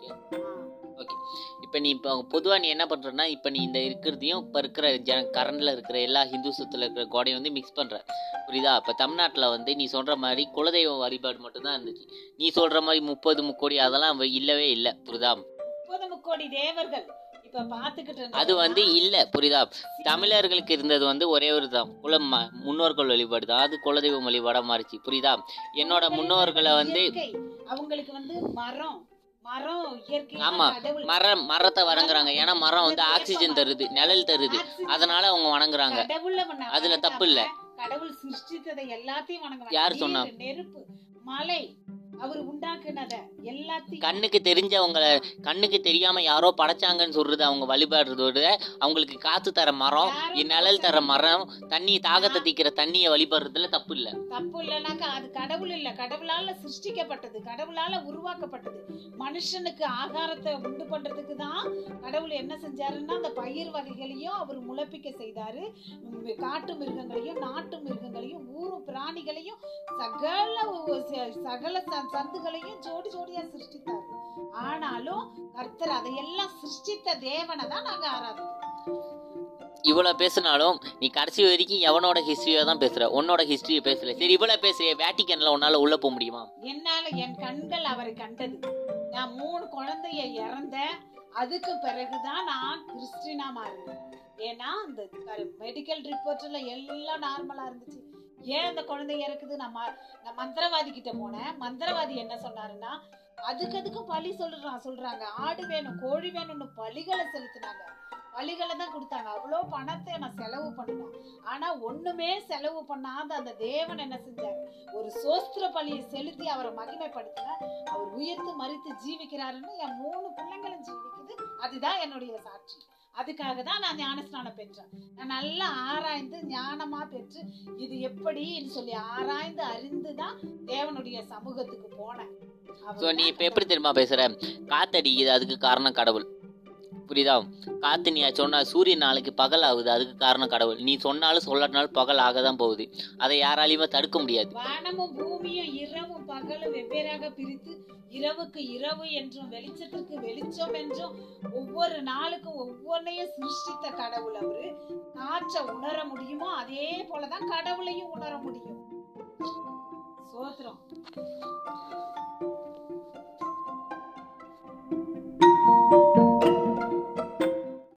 ஆ. இப்போ நீ இப்போ பொதுவாக நீ என்ன பண்ணுறன்னா இப்போ நீ இந்த இருக்கிறதையும் இப்போ இருக்கிற ஜன கரண்டில் இருக்கிற எல்லா ஹிந்துசத்தில் இருக்கிற கோடையும் வந்து மிக்ஸ் பண்ணுற புரியுதா இப்போ தமிழ்நாட்டில் வந்து நீ சொல்கிற மாதிரி குலதெய்வ வழிபாடு மட்டும்தான் இருந்துச்சு நீ சொல்கிற மாதிரி முப்பது முக்கோடி அதெல்லாம் வ- இல்லவே இல்லை புரியுதா முப்பது முக்கோடி தேவர்கள் இப்ப பாத்துக்கிட்டு இருந்தோம்னா, அது வந்து இல்லை புரியுதா தமிழர்களுக்கு இருந்தது வந்து ஒரே ஒரு தான் குல ம- முன்னோர்கள் வழிபாடு தான் அது குலதெய்வம் வழிபாடாக மாறிச்சு புரியுதா என்னோட அவங்களுக்கு முன்னோர்களை வந்து இயற்கை. அவங்களுக்கு வந்து மரம் மரம் இயற்கை ஆமா, மரம் மரத்தை வணங்குறாங்க ஏன்னா மரம் வந்து ஆக்சிஜன் தருது நிழல் தருது அதனால அவங்க வணங்குறாங்க கடவுள்ல வண- அதுல தப்பு இல்ல. கடவுள் சிருஷ்டித்ததை எல்லாத்தையும் வணங்குறாங்க யார் நீர், சொன்னா? நெருப்பு மலை அவர் உண்டாக்குனத எல்லாத்தையும் கண்ணுக்கு தெரிஞ்சவங்களை கண்ணுக்கு தெரியாம யாரோ படைச்சாங்கன்னு சொல்றது அவங்க வழிபடுறதோட அவங்களுக்கு காத்து தர மரம் நிழல் தர மரம் தண்ணி தாகத்தை தீக்கிற தண்ணியை வழிபடுறதுல தப்பு இல்ல தப்பு இல்லைனாக்கா அது கடவுள் இல்ல கடவுளால சிருஷ்டிக்கப்பட்டது கடவுளால உருவாக்கப்பட்டது மனுஷனுக்கு ஆகாரத்தை உண்டு பண்றதுக்கு தான் கடவுள் என்ன செஞ்சாருன்னா அந்த பயிர் வகைகளையும் அவர் முளைப்பிக்க செய்தாரு உம், காட்டு மிருகங்களையும் நாட்டு மிருகங்களையும் ஊரும் பிராணிகளையும் சகல ஒ- ச- சகல ச- சந்துகளையும் ஜோடி ஜோடியா சிருஷ்டித்தாரு ஆனாலும் கர்த்தர் அதையெல்லாம் சிருஷ்டித்த தேவனை தான் நாங்க ஆராதிக்கிறோம் இவ்வளவு பேசினாலும் நீ கடைசி வரைக்கும் எவனோட ஹிஸ்டரியை தான் பேசுற உன்னோட ஹிஸ்டரியை பேசல சரி இவ்வளவு பேசுறிய வேட்டிக்கன்ல உன்னால உள்ள போக முடியுமா என்னால என் கண்கள் அவரை கண்டது நான் மூணு குழந்தைய இறந்தேன் அதுக்கு பிறகுதான் நான் கிறிஸ்டினா மாறினேன் ஏன்னா அந்த மெடிக்கல் ரிப்போர்ட்ல எல்லாம் நார்மலா இருந்துச்சு ஏன் அந்த குழந்தை இறக்குது நான் ம- நான் மந்திரவாதி கிட்ட போனேன் மந்திரவாதி என்ன சொன்னாருன்னா அதுக்கு அதுக்கும் பழி சொல்றான் சொல்றாங்க ஆடு வேணும் கோழி வேணும்னு பலிகளை செலுத்தினாங்க பலிகளை தான் கொடுத்தாங்க அவ்வளோ பணத்தை நான் செலவு பண்ணினேன் ஆனா ஒண்ணுமே செலவு பண்ணாத அந்த தேவன் என்ன செஞ்சாரு ஒரு சோஸ்திர பலியை செலுத்தி அவரை மகிமைப்படுத்தின அவர் உயிர்த்து மறித்து ஜீவிக்கிறாருன்னு என் மூணு பிள்ளைங்களும் ஜீவிக்குது அதுதான் என்னுடைய சாட்சி அதுக்காக தான் நான் ஞானஸ்நானம் பெற்றேன் நான் நல்லா ஆராய்ந்து ஞானமா பெற்று இது எப்படின்னு சொல்லி ஆராய்ந்து அறிந்து தான் தேவனுடைய சமூகத்துக்கு போனேன் அவர் ஸோ நீ தான் இப்போ எப்படி தெரியுமா பேசுற காத்தடிக்குது அதுக்கு காரணம் கடவுள் புரியுதா காத்து நீ சொன்ன சூரியன் நாளைக்கு பகல் ஆகுது அதுக்கு காரணம் கடவுள் நீ சொன்னாலும் சொல்லனாலும் பகல் ஆக தான் போகுது அதை யாராலையுமே தடுக்க முடியாது வானமும் பூமியும் இரவும் பகலும் வெவ்வேறாக பிரித்து இரவுக்கு இரவு என்றும் வெளிச்சத்திற்கு வெளிச்சம் என்றும் ஒவ்வொரு நாளுக்கும் ஒவ்வொன்றையும் சிருஷ்டித்த கடவுள் அவரு காற்றை உணர முடியுமோ அதே போலதான் கடவுளையும் உணர முடியும் சோத்திரம்